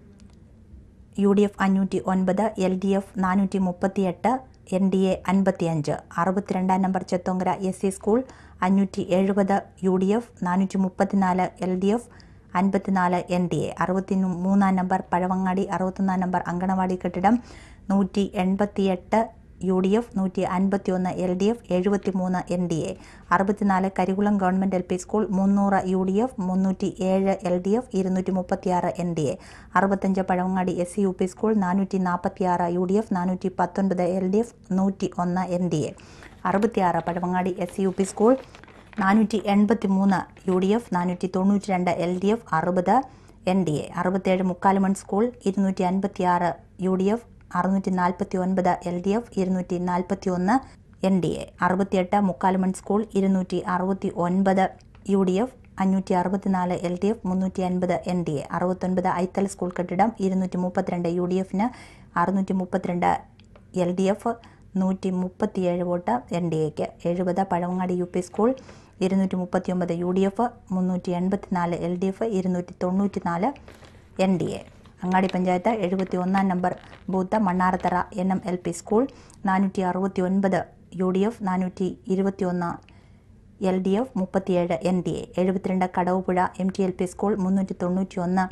U D F അഞ്ഞൂറ്റി ഒൻപത് എൽ ഡി എഫ് നാനൂറ്റി മുപ്പത്തിയെട്ട് എൻ ഡി എ അൻപത്തിയഞ്ച് അറുപത്തിരണ്ടാം number Chethonkara S C school അഞ്ഞൂറ്റി എഴുപത് യു ഡി എഫ് നാനൂറ്റി മുപ്പത്തിനാല് എൽ ഡി എഫ് അൻപത്തിനാല് എൻ ഡി എ അറുപത്തി മൂന്നാം നമ്പർ പഴവങ്ങാടി അറുപത്തൊന്നാം നമ്പർ അങ്കണവാടി കെട്ടിടം നൂറ്റി എൺപത്തിയെട്ട് യു ഡി എഫ് നൂറ്റി അൻപത്തി ഒന്ന് എൽ ഡി എഫ് എഴുപത്തി മൂന്ന് എൻ ഡി എ അറുപത്തിനാല് Karikulam government L P school മുന്നൂറ് യു ഡി എഫ് മുന്നൂറ്റി ഏഴ് എൽ ഡി എഫ് ഇരുന്നൂറ്റി മുപ്പത്തിയാറ് എൻ ഡി എ അറുപത്തഞ്ച് Pazhavangadi S C U P school നാനൂറ്റി നാൽപ്പത്തിയാറ് യു ഡി എഫ് നാനൂറ്റി പത്തൊൻപത് എൽ ഡി എഫ് നൂറ്റി ഒന്ന് എൻ ഡി എ അറുപത്തിയാറ് Pazhavangadi S C U P school നാനൂറ്റി എൺപത്തി മൂന്ന് യു ഡി എഫ് നാനൂറ്റി തൊണ്ണൂറ്റി രണ്ട് എൽ ഡി എഫ് അറുപത് എൻ ഡി എ അറുപത്തേഴ് മുക്കാലുമൺ സ്കൂൾ ഇരുന്നൂറ്റി അൻപത്തിയാറ് യു ഡി എഫ് അറുന്നൂറ്റി നാൽപ്പത്തി ഒൻപത് എൽ ഡി എഫ് ഇരുന്നൂറ്റി നാൽപ്പത്തി ഒന്ന് എൻ ഡി എ അറുപത്തിയെട്ട് മുക്കാലുമൺ സ്കൂൾ ഇരുന്നൂറ്റി അറുപത്തി ഒൻപത് യു ഡി എഫ് അഞ്ഞൂറ്റി അറുപത്തിനാല് എൽ ഡി എഫ് മുന്നൂറ്റി അൻപത് എൻ ഡി എ അറുപത്തൊൻപത് ഐത്തൽ സ്കൂൾ കെട്ടിടം ഇരുന്നൂറ്റി മുപ്പത്തിരണ്ട് യു ഡി എഫിന് അറുന്നൂറ്റി മുപ്പത്തിരണ്ട് എൽ ഡി എഫ് നൂറ്റി മുപ്പത്തിയേഴ് വോട്ട് എൻ ഡി എക്ക് എഴുപത് പഴവങ്ങാടി യു പി സ്കൂൾ ഇരുന്നൂറ്റി മുപ്പത്തി ഒമ്പത് യു ഡി എഫ് മുന്നൂറ്റി എൺപത്തിനാല് എൽ ഡി എഫ് ഇരുന്നൂറ്റി തൊണ്ണൂറ്റി നാല് എൻ ഡി എ അങ്ങാടി പഞ്ചായത്ത് എഴുപത്തി ഒന്നാം number booth Mannarathara N M L P school നാനൂറ്റി അറുപത്തി ഒൻപത് യു ഡി എഫ് നാനൂറ്റി ഇരുപത്തി ഒന്ന് എൽ ഡി എഫ് മുപ്പത്തിയേഴ് എൻ ഡി എ എഴുപത്തിരണ്ട് Kadavupuzha M T L P school മുന്നൂറ്റി തൊണ്ണൂറ്റി ഒന്ന്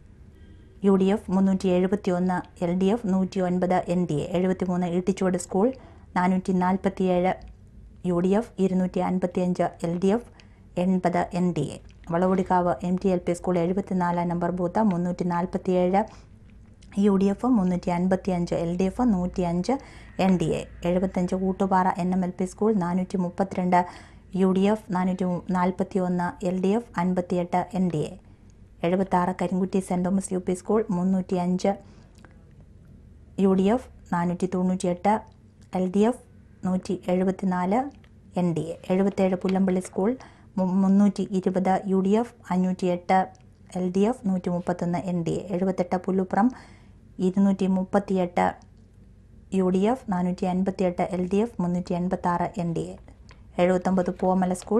യു ഡി എഫ് മുന്നൂറ്റി എഴുപത്തി ഒന്ന് എൽ ഡി എഫ് നൂറ്റി ഒൻപത് എൻ ഡി എ എഴുപത്തിമൂന്ന് ഈട്ടിച്ചുവട് സ്കൂൾ നാനൂറ്റി നാൽപ്പത്തിയേഴ് യു ഡി എഫ് ഇരുന്നൂറ്റി അൻപത്തിയഞ്ച് എൽ ഡി എഫ് എൺപത് N D A Valavadikkavu M T L P school എഴുപത്തിനാലാം നമ്പർ ബൂത്ത് മുന്നൂറ്റി നാൽപ്പത്തിയേഴ് യു ഡി എഫ് മുന്നൂറ്റി അൻപത്തി അഞ്ച് എൽ ഡി എഫ് നൂറ്റി അഞ്ച് എൻ ഡി എ എഴുപത്തഞ്ച് Koottupara N M L P school നാനൂറ്റി മുപ്പത്തിരണ്ട് യു ഡി എഫ് നാനൂറ്റി നാൽപ്പത്തി ഒന്ന് എൽ ഡി എഫ് അൻപത്തിയെട്ട് എൻ ഡി എ എഴുപത്താറ് Karinkutty saint Thomas U P school മുന്നൂറ്റി അഞ്ച് യു ഡി എഫ് നാനൂറ്റി തൊണ്ണൂറ്റിയെട്ട് എൽ ഡി എഫ് നൂറ്റി എഴുപത്തിനാല് എൻ ഡി എ എഴുപത്തേഴ് പുല്ലമ്പള്ളി സ്കൂൾ മു- മുന്നൂറ്റി ഇരുപത് യു ഡി എഫ് അഞ്ഞൂറ്റി എട്ട് എൽ ഡി എഫ് നൂറ്റി മുപ്പത്തൊന്ന് എൻ ഡി എ എഴുപത്തെട്ട് പുല്ലുപ്പുറം ഇരുന്നൂറ്റി മുപ്പത്തിയെട്ട് യു ഡി എഫ് നാനൂറ്റി അൻപത്തിയെട്ട് എൽ ഡി എഫ് മുന്നൂറ്റി എൺപത്താറ് എൻ ഡി എ എഴുപത്തൊമ്പത് പൂവമല സ്കൂൾ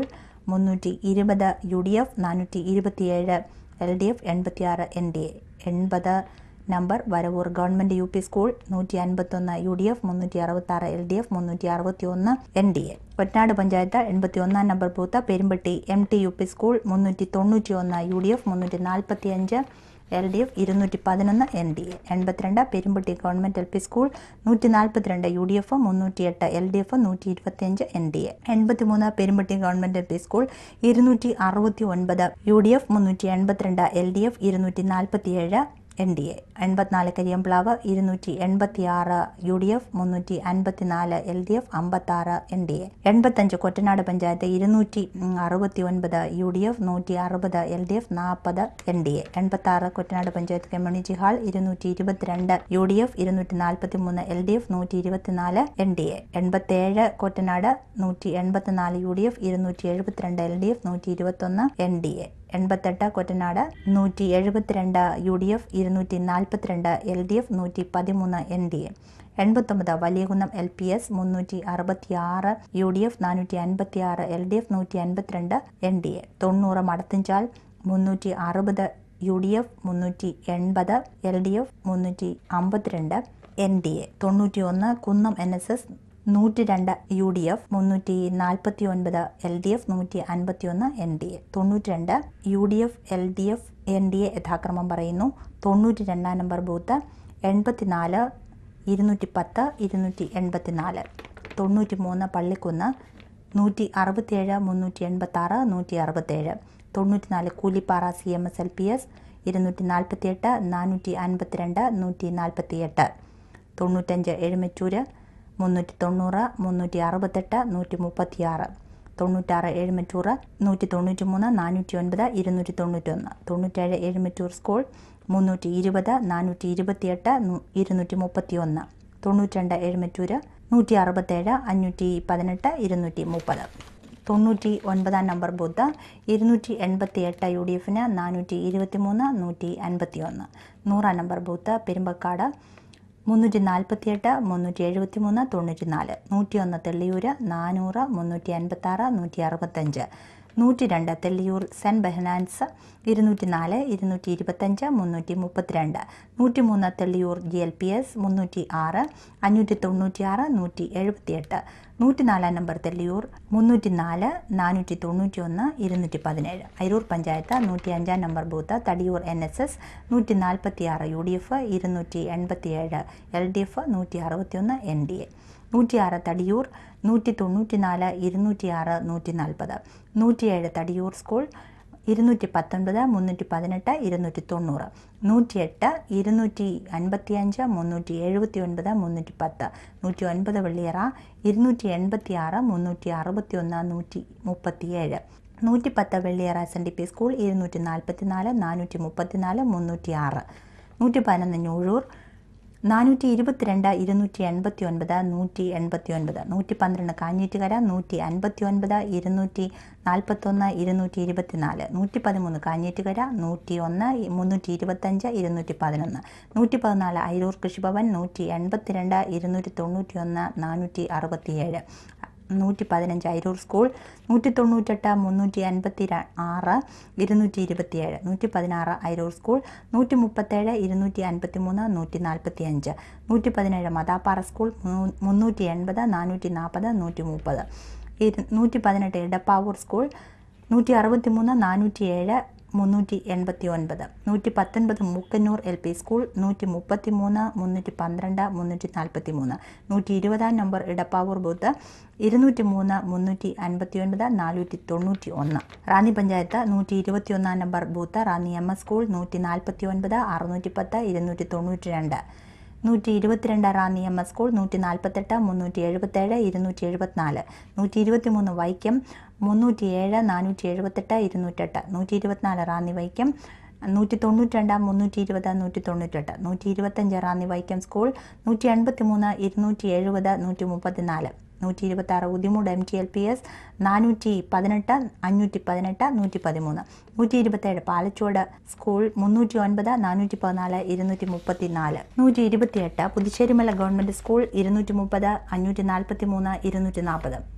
മുന്നൂറ്റി ഇരുപത് യു ഡി എഫ് നാനൂറ്റി ഇരുപത്തിയേഴ് എൽ ഡി എഫ് എൺപത്തിയാറ് എൻ ഡി എ എൺപത് number Varavoor government U P school നൂറ്റി അൻപത്തൊന്ന് യു ഡി എഫ് മുന്നൂറ്റി അറുപത്തി ആറ് എൽ ഡി എഫ് മുന്നൂറ്റി അറുപത്തി ഒന്ന് N D A Ottanad panchayat എൺപത്തി ഒന്നാം number booth Perumpatti M T U P school മുന്നൂറ്റി തൊണ്ണൂറ്റി ഒന്ന് യു ഡി എഫ് മുന്നൂറ്റി നാൽപ്പത്തി അഞ്ച് എൽ ഡി എഫ് ഇരുന്നൂറ്റി പതിനൊന്ന് എൻ ഡി എ എൺപത്തിരണ്ട് Perumpatti government L P school നൂറ്റി നാൽപ്പത്തിരണ്ട് യു ഡി എഫ് മുന്നൂറ്റിയെട്ട് എൽ ഡി എഫ് നൂറ്റി ഇരുപത്തിയഞ്ച് എൻ ഡി എ എൺപത്തിമൂന്ന് Perumpatti government L P school ഇരുന്നൂറ്റി അറുപത്തി ഒൻപത് യു ഡി എഫ് മുന്നൂറ്റി എൺപത്തിരണ്ട് എൽ ഡി എഫ് ഇരുന്നൂറ്റി നാൽപ്പത്തിയേഴ് എൻ ഡി എ എൺപത്തിനാല് കരിയംപ്ലാവ് ഇരുന്നൂറ്റി എൺപത്തി ആറ് യു ഡി എഫ് മുന്നൂറ്റി അൻപത്തിനാല് എൽ ഡി എഫ് അമ്പത്താറ് എൻ ഡി എ എൺപത്തഞ്ച് കൊറ്റനാട് പഞ്ചായത്ത് ഇരുന്നൂറ്റി അറുപത്തി ഒൻപത് യു ഡി എഫ് നൂറ്റി അറുപത് എൽ ഡി എഫ് നാൽപ്പത് എൻ ഡി എ എൺപത്തി ആറ് കൊറ്റനാട് പഞ്ചായത്ത് കമ്മ്യൂണിറ്റി ഹാൾ ഇരുന്നൂറ്റി ഇരുപത്തിരണ്ട് യു ഡി എഫ് ഇരുന്നൂറ്റി നാൽപ്പത്തി മൂന്ന് എൽ ഡി എഫ് നൂറ്റി ഇരുപത്തിനാല് എൻ ഡി എ എൺപത്തേഴ് കൊറ്റനാട് നൂറ്റി എൺപത്തിനാല് യു ഡി എഫ് ഇരുന്നൂറ്റി എഴുപത്തിരണ്ട് എൽ ഡി എഫ് നൂറ്റി ഇരുപത്തൊന്ന് എൻ ഡി എ എൺപത്തെട്ട് കൊറ്റനാട് നൂറ്റി എഴുപത്തിരണ്ട് യു ഡി എഫ് ഇരുന്നൂറ്റി നാൽപ്പത്തിരണ്ട് എൽ ഡി എഫ് നൂറ്റി പതിമൂന്ന് എൻ ഡി എ എൺപത്തൊമ്പത് വലിയകുന്നം എൽ പി എസ് മുന്നൂറ്റി അറുപത്തി ആറ് യു ഡി എഫ് നാനൂറ്റി അൻപത്തി ആറ് എൽ ഡി എഫ് നൂറ്റി അൻപത്തിരണ്ട് എൻ ഡി എ തൊണ്ണൂറ് മടത്തിഞ്ചാൽ മുന്നൂറ്റി അറുപത് യു ഡി എഫ് മുന്നൂറ്റി എൺപത് എൽ ഡി എഫ് മുന്നൂറ്റി അമ്പത്തിരണ്ട് എൻ ഡി എ തൊണ്ണൂറ്റി ഒന്ന് കുന്നം എൻ എസ് എസ് നൂറ്റി രണ്ട് യു ഡി എഫ് മുന്നൂറ്റി നാൽപ്പത്തി ഒൻപത് എൽ ഡി എഫ് നൂറ്റി അൻപത്തി ഒന്ന് എൻ ഡി എ തൊണ്ണൂറ്റി രണ്ട് U D F L D F N D A യഥാക്രമം പറയുന്നു തൊണ്ണൂറ്റി രണ്ടാം നമ്പർ ബൂത്ത് എൺപത്തിനാല് ഇരുന്നൂറ്റി പത്ത് ഇരുന്നൂറ്റി എൺപത്തിനാല് തൊണ്ണൂറ്റി മൂന്ന് പള്ളിക്കുന്ന് നൂറ്റി അറുപത്തിയേഴ് മുന്നൂറ്റി എൺപത്താറ് നൂറ്റി അറുപത്തേഴ് തൊണ്ണൂറ്റിനാല് Koolippara C M S L P S ഇരുന്നൂറ്റി നാൽപ്പത്തിയെട്ട് നാനൂറ്റി അൻപത്തിരണ്ട് നൂറ്റി നാൽപ്പത്തിയെട്ട് തൊണ്ണൂറ്റഞ്ച് എഴുമറ്റൂര് മുന്നൂറ്റി തൊണ്ണൂറ് മുന്നൂറ്റി അറുപത്തെട്ട് നൂറ്റി മുപ്പത്തിയാറ് തൊണ്ണൂറ്റാറ് എഴുമറ്റൂറ് നൂറ്റി തൊണ്ണൂറ്റി മൂന്ന് നാനൂറ്റി ഒൻപത് ഇരുന്നൂറ്റി തൊണ്ണൂറ്റൊന്ന് തൊണ്ണൂറ്റേഴ് എഴുമറ്റൂർ സ്കൂൾ മുന്നൂറ്റി ഇരുപത് നാനൂറ്റി ഇരുപത്തിയെട്ട് ഇരുന്നൂറ്റി മുപ്പത്തി ഒന്ന് തൊണ്ണൂറ്റിരണ്ട് എഴുമറ്റൂര് നൂറ്റി അറുപത്തേഴ് അഞ്ഞൂറ്റി പതിനെട്ട് ഇരുന്നൂറ്റി മുപ്പത് തൊണ്ണൂറ്റി ഒൻപതാം നമ്പർ ബൂത്ത് ഇരുന്നൂറ്റി എൺപത്തി എട്ട് യു ഡി എഫിന് നാനൂറ്റി ഇരുപത്തി മൂന്ന് നൂറ്റി അൻപത്തി ഒന്ന് നൂറാം നമ്പർ ബൂത്ത് പെരുമ്പക്കാട് മുന്നൂറ്റി നാൽപ്പത്തിയെട്ട് മുന്നൂറ്റി എഴുപത്തി മൂന്ന് തൊണ്ണൂറ്റി നാല് നൂറ്റിയൊന്ന് തെള്ളിയൂര് നാനൂറ് മുന്നൂറ്റി അൻപത്താറ് നൂറ്റി അറുപത്തഞ്ച് നൂറ്റി രണ്ട് തെള്ളിയൂർ സെൻറ്റ് ബെഹനാൻസ് ഇരുന്നൂറ്റി നാല് ഇരുന്നൂറ്റി ഇരുപത്തഞ്ച് മുന്നൂറ്റി മുപ്പത്തിരണ്ട് നൂറ്റി മൂന്ന് Thelliyoor G L P S മുന്നൂറ്റി ആറ് അഞ്ഞൂറ്റി തൊണ്ണൂറ്റി ആറ് നൂറ്റി എഴുപത്തിയെട്ട് നൂറ്റി നാലാം നമ്പർ തെള്ളിയൂർ മുന്നൂറ്റി നാല് നാനൂറ്റി തൊണ്ണൂറ്റി ഒന്ന് ഇരുന്നൂറ്റി പതിനേഴ് അരൂർ പഞ്ചായത്ത് നൂറ്റി അഞ്ചാം number booth Thadiyoor N S S നൂറ്റി നാൽപ്പത്തി ആറ് യു ഡി എഫ് ഇരുന്നൂറ്റി എൺപത്തിയേഴ് എൽ ഡി എഫ് നൂറ്റി അറുപത്തിയൊന്ന് എൻ ഡി എ നൂറ്റിയാറ് തടിയൂർ നൂറ്റി തൊണ്ണൂറ്റി നാല് ഇരുന്നൂറ്റിയാറ് നൂറ്റി നാൽപ്പത് നൂറ്റിയേഴ് തടിയൂർ സ്കൂൾ ഇരുന്നൂറ്റി പത്തൊൻപത് മുന്നൂറ്റി പതിനെട്ട് ഇരുന്നൂറ്റി തൊണ്ണൂറ് നൂറ്റിയെട്ട് ഇരുന്നൂറ്റി അൻപത്തിയഞ്ച് മുന്നൂറ്റി എഴുപത്തി ഒൻപത് മുന്നൂറ്റി പത്ത് നൂറ്റി ഒൻപത് വെള്ളിയറ ഇരുന്നൂറ്റി എൺപത്തി ആറ് മുന്നൂറ്റി അറുപത്തി ഒന്ന് നൂറ്റി മുപ്പത്തിയേഴ് നൂറ്റി പത്ത് Velliyara S N D P school ഇരുന്നൂറ്റി നാൽപ്പത്തി നാല് നാനൂറ്റി മുപ്പത്തിനാല് മുന്നൂറ്റി ആറ് നൂറ്റി പതിനൊന്ന് ഞൂഴൂർ നാനൂറ്റി ഇരുപത്തിരണ്ട് ഇരുന്നൂറ്റി എൺപത്തി ഒൻപത് നൂറ്റി എൺപത്തി ഒൻപത് നൂറ്റി പന്ത്രണ്ട് കാഞ്ഞീറ്റുകര നൂറ്റി അൻപത്തി ഒൻപത് ഇരുന്നൂറ്റി നാൽപ്പത്തൊന്ന് ഇരുന്നൂറ്റി ഇരുപത്തിനാല് നൂറ്റി പതിമൂന്ന് കാഞ്ഞീറ്റുകര നൂറ്റി ഒന്ന് മുന്നൂറ്റി ഇരുപത്തഞ്ച് ഇരുന്നൂറ്റി പതിനൊന്ന് നൂറ്റി പതിനാല് അയിരൂർ കൃഷിഭവൻ നൂറ്റി എൺപത്തിരണ്ട് ഇരുന്നൂറ്റി തൊണ്ണൂറ്റി ഒന്ന് നാനൂറ്റി അറുപത്തിയേഴ് നൂറ്റി പതിനഞ്ച് അയിരൂർ സ്കൂൾ നൂറ്റി തൊണ്ണൂറ്റെട്ട് മുന്നൂറ്റി അൻപത്തി ആറ് ഇരുന്നൂറ്റി ഇരുപത്തിയേഴ് നൂറ്റി പതിനാറ് അയിരൂർ സ്കൂൾ നൂറ്റി മുപ്പത്തേഴ് ഇരുന്നൂറ്റി അൻപത്തി മൂന്ന് നൂറ്റി നാൽപ്പത്തി അഞ്ച് നൂറ്റി പതിനേഴ് മതാപ്പാറ സ്കൂൾ മുന്നൂറ്റി എൺപത് നാനൂറ്റി നാൽപ്പത് നൂറ്റി മുപ്പത് ഇരു നൂറ്റി പതിനെട്ട് ഇടപ്പാവൂർ സ്കൂൾ നൂറ്റി അറുപത്തി മൂന്ന് നാനൂറ്റി ഏഴ് മുന്നൂറ്റി എൺപത്തി ഒൻപത് നൂറ്റി പത്തൊൻപത് മൂക്കന്നൂർ എൽ പി സ്കൂൾ നൂറ്റി മുപ്പത്തി മൂന്ന് മുന്നൂറ്റി പന്ത്രണ്ട് മുന്നൂറ്റി നാൽപ്പത്തി മൂന്ന് നൂറ്റി ഇരുപതാം നമ്പർ ഇടപ്പാവൂർ ബൂത്ത് ഇരുന്നൂറ്റി മൂന്ന് മുന്നൂറ്റി അൻപത്തി ഒൻപത് നാനൂറ്റി തൊണ്ണൂറ്റി ഒന്ന് റാന്നി പഞ്ചായത്ത് നൂറ്റി ഇരുപത്തി ഒന്നാം number booth Ranni M S school നൂറ്റി നാൽപ്പത്തി ഒൻപത് അറുന്നൂറ്റി പത്ത് ഇരുന്നൂറ്റി തൊണ്ണൂറ്റി രണ്ട് നൂറ്റി ഇരുപത്തിരണ്ട് റാന്നി എം എസ് സ്കൂൾ നൂറ്റി നാൽപ്പത്തെട്ട് മുന്നൂറ്റി എഴുപത്തേഴ് ഇരുന്നൂറ്റി എഴുപത്തിനാല് നൂറ്റി ഇരുപത്തി മൂന്ന് വൈക്കം മുന്നൂറ്റി ഏഴ് നാനൂറ്റി എഴുപത്തെട്ട് ഇരുന്നൂറ്റെട്ട് നൂറ്റി ഇരുപത്തിനാല് റാന്നി വൈക്കം നൂറ്റി തൊണ്ണൂറ്റി രണ്ട് മുന്നൂറ്റി ഇരുപത് നൂറ്റി തൊണ്ണൂറ്റെട്ട് നൂറ്റി ഇരുപത്തഞ്ച് റാന്നി വൈക്കം സ്കൂൾ നൂറ്റി എൺപത്തി മൂന്ന് ഇരുന്നൂറ്റി എഴുപത് നൂറ്റി മുപ്പത്തിനാല് നൂറ്റി ഇരുപത്തി ആറ് Udimoodu M T L P S നാനൂറ്റി പതിനെട്ട് അഞ്ഞൂറ്റി പതിനെട്ട് നൂറ്റി പതിമൂന്ന് നൂറ്റി ഇരുപത്തേഴ് പാലച്ചോട് സ്കൂൾ മുന്നൂറ്റി ഒൻപത് നാനൂറ്റി പതിനാല് ഇരുന്നൂറ്റി മുപ്പത്തി നാല് നൂറ്റി ഇരുപത്തിയെട്ട് പുതുശ്ശേരിമല ഗവൺമെൻറ് സ്കൂൾ ഇരുന്നൂറ്റി മുപ്പത് അഞ്ഞൂറ്റി നാൽപ്പത്തി മൂന്ന് ഇരുന്നൂറ്റി നാൽപ്പത്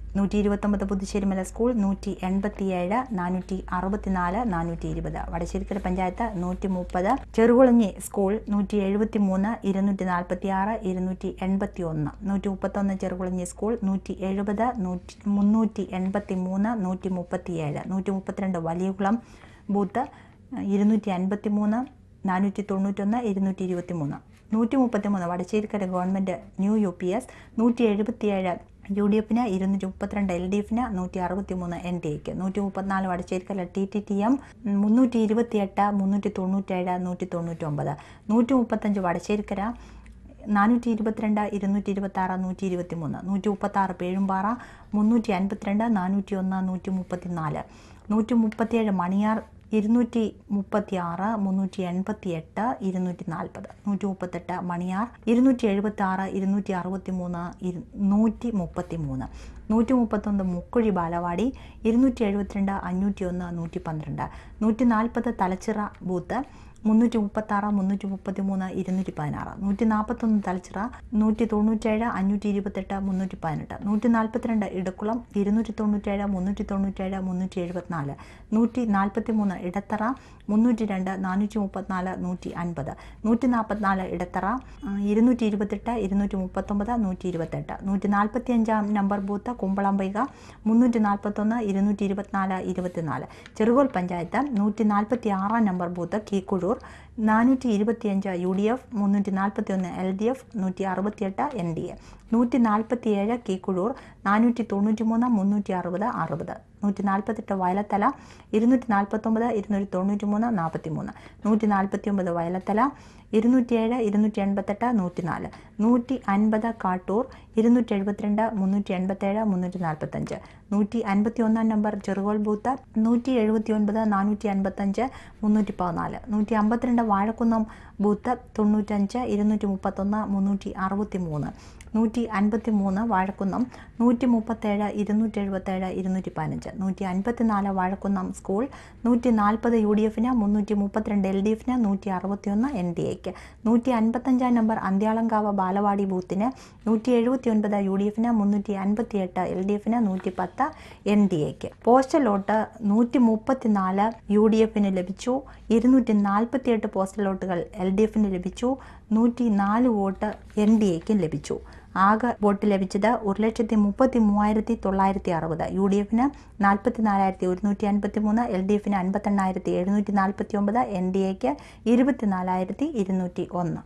നൂറ്റി ഇരുപത്തൊമ്പത് പുതുശ്ശേരിമല സ്കൂൾ നൂറ്റി എൺപത്തിയേഴ് നാനൂറ്റി അറുപത്തിനാല് നാനൂറ്റി ഇരുപത് വടശ്ശേരിക്കര പഞ്ചായത്ത് നൂറ്റി മുപ്പത് ചെറുകുളഞ്ഞി സ്കൂൾ നൂറ്റി എഴുപത്തി മൂന്ന് ഇരുന്നൂറ്റി നാൽപ്പത്തി ആറ് ഇരുന്നൂറ്റി എൺപത്തി ഒന്ന് നൂറ്റി മുപ്പത്തൊന്ന് ചെറുകുളഞ്ഞി സ്കൂൾ നൂറ്റി എഴുപത് നൂറ്റി മുന്നൂറ്റി എൺപത്തി മൂന്ന് നൂറ്റി മുപ്പത്തിയേഴ് നൂറ്റി മുപ്പത്തിരണ്ട് വലിയകുളം ബൂത്ത് ഇരുന്നൂറ്റി അൻപത്തി മൂന്ന് നാനൂറ്റി തൊണ്ണൂറ്റൊന്ന് ഇരുന്നൂറ്റി ഇരുപത്തി മൂന്ന് നൂറ്റി മുപ്പത്തി മൂന്ന് Vadasserikkara government new U P S നൂറ്റി എഴുപത്തിയേഴ് യു ഡി എഫിന് ഇരുന്നൂറ്റി മുപ്പത്തിരണ്ട് എൽ ഡി എഫിന് നൂറ്റി അറുപത്തി മൂന്ന് എൻ ഡി എക്ക് നൂറ്റി മുപ്പത്തിനാല് Vadasserikkara T T T M മുന്നൂറ്റി ഇരുപത്തിയെട്ട് മുന്നൂറ്റി തൊണ്ണൂറ്റേഴ് നൂറ്റി തൊണ്ണൂറ്റൊമ്പത് നൂറ്റി മുപ്പത്തഞ്ച് വടശ്ശേരിക്കര നാനൂറ്റി ഇരുപത്തിരണ്ട് ഇരുന്നൂറ്റി ഇരുപത്തി ആറ് നൂറ്റി ഇരുപത്തി മൂന്ന് നൂറ്റി മുപ്പത്തി ആറ് പേഴുംപാറ മുന്നൂറ്റി അൻപത്തിരണ്ട് നാനൂറ്റി ഒന്ന് നൂറ്റി മുപ്പത്തി നാല് നൂറ്റി മുപ്പത്തിയേഴ് മണിയാർ ഇരുന്നൂറ്റി മുപ്പത്തി ആറ് മുന്നൂറ്റി എൺപത്തി എട്ട് ഇരുന്നൂറ്റി നാൽപ്പത് നൂറ്റി മുപ്പത്തെട്ട് മണിയാർ ഇരുന്നൂറ്റി എഴുപത്തി ആറ് ഇരുന്നൂറ്റി അറുപത്തി മൂന്ന് ഇരു നൂറ്റി മുപ്പത്തി മൂന്ന് നൂറ്റി മുപ്പത്തൊന്ന് മുക്കുഴി ബാലവാടി ഇരുന്നൂറ്റി എഴുപത്തിരണ്ട് അഞ്ഞൂറ്റി ഒന്ന് നൂറ്റി പന്ത്രണ്ട് നൂറ്റി നാൽപ്പത് തലച്ചിറ ബൂത്ത് മുന്നൂറ്റി മുപ്പത്തി ആറ് മുന്നൂറ്റി മുപ്പത്തി മൂന്ന് ഇരുന്നൂറ്റി പതിനാറ് നൂറ്റി നാൽപ്പത്തൊന്ന് തലച്ചിറ നൂറ്റി തൊണ്ണൂറ്റേഴ് അഞ്ഞൂറ്റി ഇരുപത്തെട്ട് മുന്നൂറ്റി പതിനെട്ട് നൂറ്റി നാൽപ്പത്തിരണ്ട് ഇടക്കുളം ഇരുന്നൂറ്റി തൊണ്ണൂറ്റേഴ് മുന്നൂറ്റി തൊണ്ണൂറ്റേഴ് മുന്നൂറ്റി എഴുപത്തിനാല് നൂറ്റി നാൽപ്പത്തി മൂന്ന് ഇടത്തറ മുന്നൂറ്റി രണ്ട് നാനൂറ്റി മുപ്പത്തിനാല് നൂറ്റി അൻപത് നൂറ്റി നാൽപ്പത്തിനാല് ഇടത്തറ ആ, ഇരുന്നൂറ്റി ഇരുപത്തെട്ട് ഇരുന്നൂറ്റി മുപ്പത്തൊമ്പത് നൂറ്റി ഇരുപത്തെട്ട് നൂറ്റി നാൽപ്പത്തി അഞ്ചാം നമ്പർ ബൂത്ത് കുമ്പളംബൈക മുന്നൂറ്റി നാൽപ്പത്തൊന്ന് ഇരുന്നൂറ്റി ഇരുപത്തിനാല് ഇരുപത്തിനാല് ചെറുകോൽ പഞ്ചായത്ത് നൂറ്റി നാൽപ്പത്തി ആറാം നമ്പർ ബൂത്ത് കീക്കുഴൂർ നാനൂറ്റി ഇരുപത്തിയഞ്ച് യു ഡി എഫ് മുന്നൂറ്റി നാൽപ്പത്തി ഒന്ന് എൽ ഡി എഫ് നൂറ്റി അറുപത്തിയെട്ട് എൻ ഡി എ നൂറ്റി നാൽപ്പത്തിയേഴ് കീക്കുഴൂർ നാനൂറ്റി തൊണ്ണൂറ്റി മൂന്ന് മുന്നൂറ്റി അറുപത് അറുപത് നൂറ്റി നാൽപ്പത്തെട്ട് വയലത്തല ഇരുന്നൂറ്റി നാൽപ്പത്തൊമ്പത് ഇരുന്നൂറ്റി തൊണ്ണൂറ്റി മൂന്ന് നാൽപ്പത്തി മൂന്ന് നൂറ്റി നാൽപ്പത്തി ഒമ്പത് വയലത്തല ഇരുന്നൂറ്റിയേഴ് ഇരുന്നൂറ്റി എൺപത്തെട്ട് നൂറ്റിനാല് നൂറ്റി അൻപത് കാട്ടൂർ ഇരുന്നൂറ്റി എഴുപത്തിരണ്ട് മുന്നൂറ്റി എൺപത്തേഴ് മുന്നൂറ്റി നാൽപ്പത്തഞ്ച് നൂറ്റി അൻപത്തി ഒന്നാം നമ്പർ ചെറുകോൾ ബൂത്ത് നൂറ്റി എഴുപത്തി ഒൻപത് നാനൂറ്റി അൻപത്തഞ്ച് മുന്നൂറ്റി പതിനാല് നൂറ്റി അമ്പത്തിരണ്ട് വാഴക്കുന്നം ബൂത്ത് തൊണ്ണൂറ്റഞ്ച് ഇരുന്നൂറ്റി മുപ്പത്തൊന്ന് മുന്നൂറ്റി അറുപത്തി മൂന്ന് നൂറ്റി അൻപത്തി മൂന്ന് വാഴക്കുന്നം നൂറ്റി മുപ്പത്തേഴ് ഇരുന്നൂറ്റി എഴുപത്തേഴ് ഇരുന്നൂറ്റി പതിനഞ്ച് നൂറ്റി അൻപത്തിനാല് വാഴക്കുന്നം സ്കൂൾ നൂറ്റി നാൽപ്പത് യു ഡി എഫിന് മുന്നൂറ്റി മുപ്പത്തിരണ്ട് എൽ ഡി എഫിന് നൂറ്റി അറുപത്തിയൊന്ന് എൻ ഡി എക്ക് നൂറ്റി അൻപത്തഞ്ചാം നമ്പർ അന്ത്യാളങ്കാവ് ബാലവാടി ബൂത്തിന് നൂറ്റി എഴുപത്തി ഒൻപത് യു ഡി എഫിന് മുന്നൂറ്റി അൻപത്തി എട്ട് എൽ ഡി എഫിന് നൂറ്റി പത്ത് എൻ ഡി എക്ക് പോസ്റ്റൽ വോട്ട് നൂറ്റി മുപ്പത്തിനാല് യു ഡി എഫിന് ലഭിച്ചു ഇരുന്നൂറ്റി നാൽപ്പത്തി എട്ട് പോസ്റ്റൽ വോട്ടുകൾ എൽ ഡി എഫിന് ലഭിച്ചു നൂറ്റി നാല് വോട്ട് എൻ ഡി എക്കും ലഭിച്ചു ആകെ വോട്ട് ലഭിച്ചത് ഒരു ലക്ഷത്തി മുപ്പത്തി മൂവായിരത്തി തൊള്ളായിരത്തി അറുപത് യു ഡി എഫിന് നാൽപ്പത്തി നാലായിരത്തി ഒരുന്നൂറ്റി അൻപത്തി മൂന്ന് എൽ ഡി എഫിന് അൻപത്തെണ്ണായിരത്തി എഴുന്നൂറ്റി നാൽപ്പത്തി ഒമ്പത് എൻ ഡി എക്ക് ഇരുപത്തിനാലായിരത്തി ഇരുന്നൂറ്റി ഒന്ന്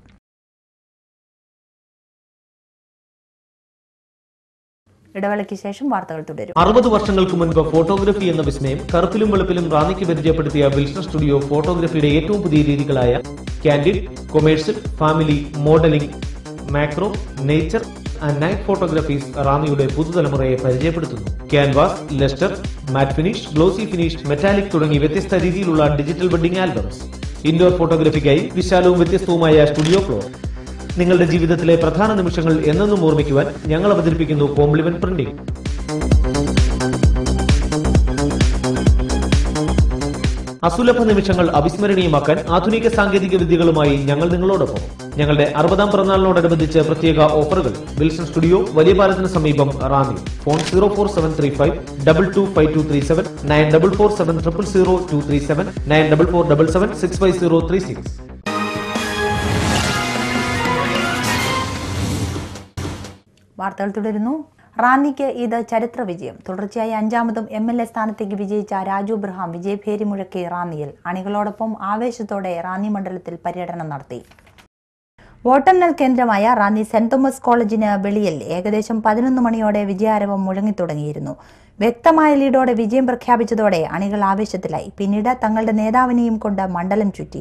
ഇടവേളയ്ക്ക് ശേഷം വാർത്തകൾ തുടരും അറുപത് വർഷങ്ങൾക്ക് മുൻപ് ഫോട്ടോഗ്രഫി എന്ന വിസ്മയം കറുപ്പിലും വെളുപ്പിലും റാന്നിക്ക് പരിചയപ്പെടുത്തിയ വിൽസൺ സ്റ്റുഡിയോ ഫോട്ടോഗ്രഫിയുടെ ഏറ്റവും പുതിയ രീതികളായ candid commercial family modelling macro nature and night photographies റാന്നിയുടെ പുതുതലമുറയെ പരിചയപ്പെടുത്തുന്നു canvas lustre matte finish glossy finish metallic തുടങ്ങി വ്യത്യസ്ത രീതിയിലുള്ള ഡിജിറ്റൽ വെഡിംഗ് ആൽബംസ് ഇൻഡോർ ഫോട്ടോഗ്രഫിക്കായി വിശാലവും വ്യത്യസ്തവുമായ സ്റ്റുഡിയോ ഫ്ലോർ നിങ്ങളുടെ ജീവിതത്തിലെ പ്രധാന നിമിഷങ്ങൾ എന്നെന്നും ഓർമ്മിക്കുവാൻ ഞങ്ങൾ അവതരിപ്പിക്കുന്നു കോംപ്ലിമെന്റ് പ്രിന്റിംഗ് അസുലഭ നിമിഷങ്ങൾ അവിസ്മരണീയമാക്കാൻ ആധുനിക സാങ്കേതിക വിദ്യകളുമായി ഞങ്ങൾ നിങ്ങളോടൊപ്പം ഞങ്ങളുടെ അറുപതാം പിറന്നാളിനോടനുബന്ധിച്ച് പ്രത്യേക ഓഫറുകൾ വിൽസൺ സ്റ്റുഡിയോ വലിയ പാലത്തിന് സമീപം Ranni phone zero four seven three five double two five two three seven nine double four seven triple zero two three seven nine double four double seven six five zero three six വാർത്തകൾ തുടരുന്നു റാന്നിക്ക് ഇത് ചരിത്ര വിജയം തുടർച്ചയായി അഞ്ചാമതും M L A സ്ഥാനത്തേക്ക് വിജയിച്ച രാജു ബ്രഹാം വിജയഭേരി മുഴക്കി റാന്നിയിൽ അണികളോടൊപ്പം ആവേശത്തോടെ റാന്നി മണ്ഡലത്തിൽ പര്യടനം നടത്തി വോട്ടെണ്ണൽ കേന്ദ്രമായ റാന്നി സെന്റ് തോമസ് കോളേജിന് വെളിയിൽ ഏകദേശം പതിനൊന്ന് മണിയോടെ വിജയാരവം മുഴങ്ങിത്തുടങ്ങിയിരുന്നു വ്യക്തമായ ലീഡോടെ വിജയം പ്രഖ്യാപിച്ചതോടെ അണികൾ ആവേശത്തിലായി പിന്നീട് തങ്ങളുടെ നേതാവിനെയും കൊണ്ട് മണ്ഡലം ചുറ്റി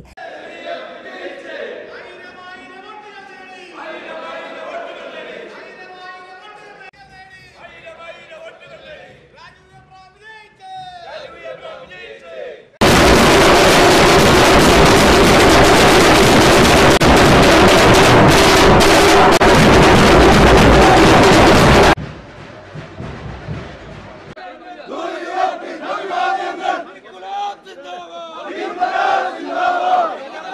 ഇൻകുലാബ് സിന്ദാബാദ്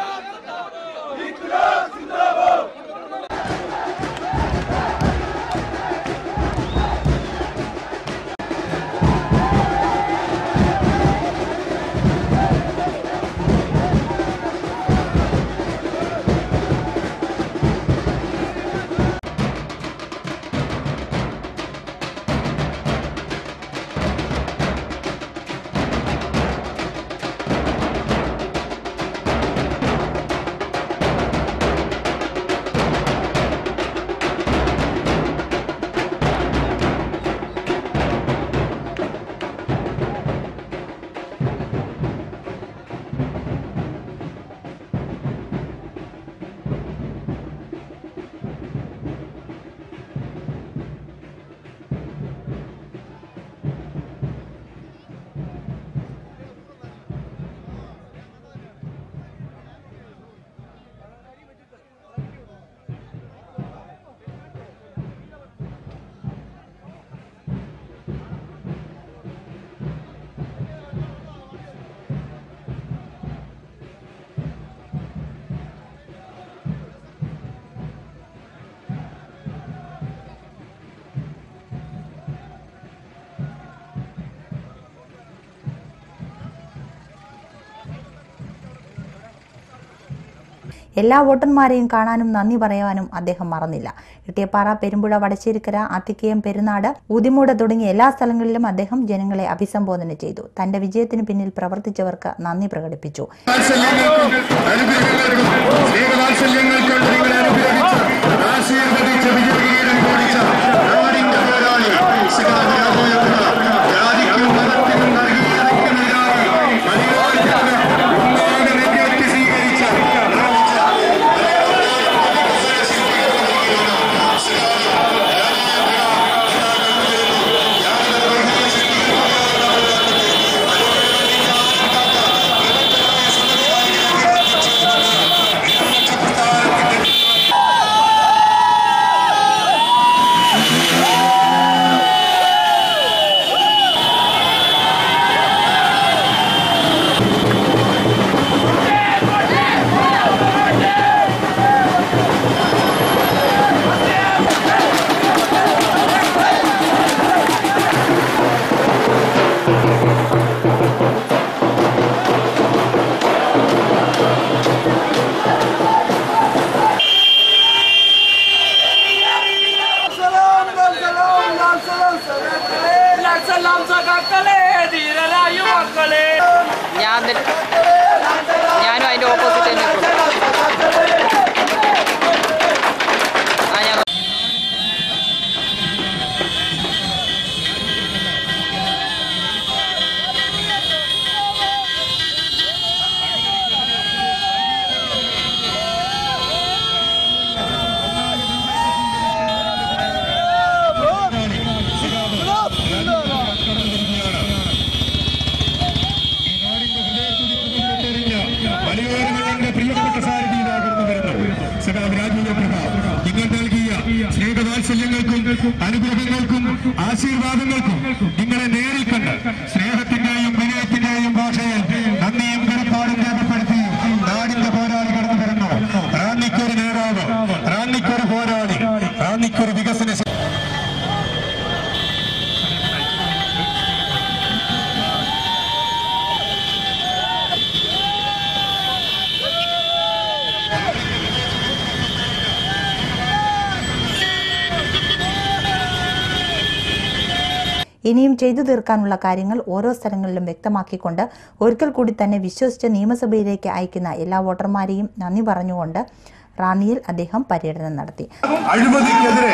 എല്ലാ വോട്ടർമാരെയും കാണാനും നന്ദി പറയാനും അദ്ദേഹം മറന്നില്ല ഇട്ടിയപ്പാറ പെരുമ്പുഴ വടശ്ശേരിക്കര അത്തിക്കയം പെരുന്നാട് ഉദിമൂട് തുടങ്ങിയ എല്ലാ സ്ഥലങ്ങളിലും അദ്ദേഹം ജനങ്ങളെ അഭിസംബോധന ചെയ്തു തന്റെ വിജയത്തിന് പിന്നിൽ പ്രവർത്തിച്ചവർക്ക് നന്ദി പ്രകടിപ്പിച്ചു വാത്സല്യങ്ങൾക്കും അനുഗ്രഹങ്ങൾക്കും സ്നേഹവാത്സല്യങ്ങൾക്കും നിങ്ങളെ അനുഗ്രഹിച്ച് ആശീർവദിച്ച വിജയഗീതം കുറിച്ച നാടിന്റെ പോരാളി സഖാവിനാഥോയപ്പുഴ ജാതിക്കും മതത്തിനും നൽകിയിരിക്കുന്നതിനായി മലയാളത്തിന് ഒന്നാകെ നെഞ്ചേറ്റി സ്വീകരിച്ച ഞാൻ തന്നെ- ഞാനും അതിന്റെ ഓപ്പോസിറ്റ് തന്നെ നിൽക്കും. ആ ഞാൻ മലയോരങ്ങളുടെ പ്രിയപ്പെട്ട സാരഥിയിലാകുന്നു വരുന്നു സഖാവ് രാജീവ് പ്രതാപ് നിങ്ങൾ നൽകിയ സ്നേഹവാത്സല്യങ്ങൾക്കും അനുഗ്രഹങ്ങൾക്കും ആശീർവാദങ്ങൾക്കും നിങ്ങളെ നേരിൽ കണ്ട് സ്നേഹത്തിന്റെയും വിനയത്തിന്റെയും ഭാഷയിൽ നന്ദിയും കടപ്പാടും രേഖപ്പെടുത്തി നാടിന്റെ പോരാളി കടന്നു വരുന്നു റാന്നിക്കൊരു നേതാവ് റാന്നിക്കൊരു പോരാളി റാന്നിക്കൊരു വികസന ശ- ഇനിയും ചെയ്തു തീർക്കാനുള്ള കാര്യങ്ങൾ ഓരോ സ്ഥലങ്ങളിലും വ്യക്തമാക്കിക്കൊണ്ട് ഒരിക്കൽ കൂടി തന്നെ വിശ്വസിച്ച് നിയമസഭയിലേക്ക് അയക്കുന്ന എല്ലാ വോട്ടർമാരെയും നന്ദി പറഞ്ഞുകൊണ്ട് റാന്നിയിൽ അദ്ദേഹം പര്യടനം നടത്തി അഴിമതിക്കെതിരെ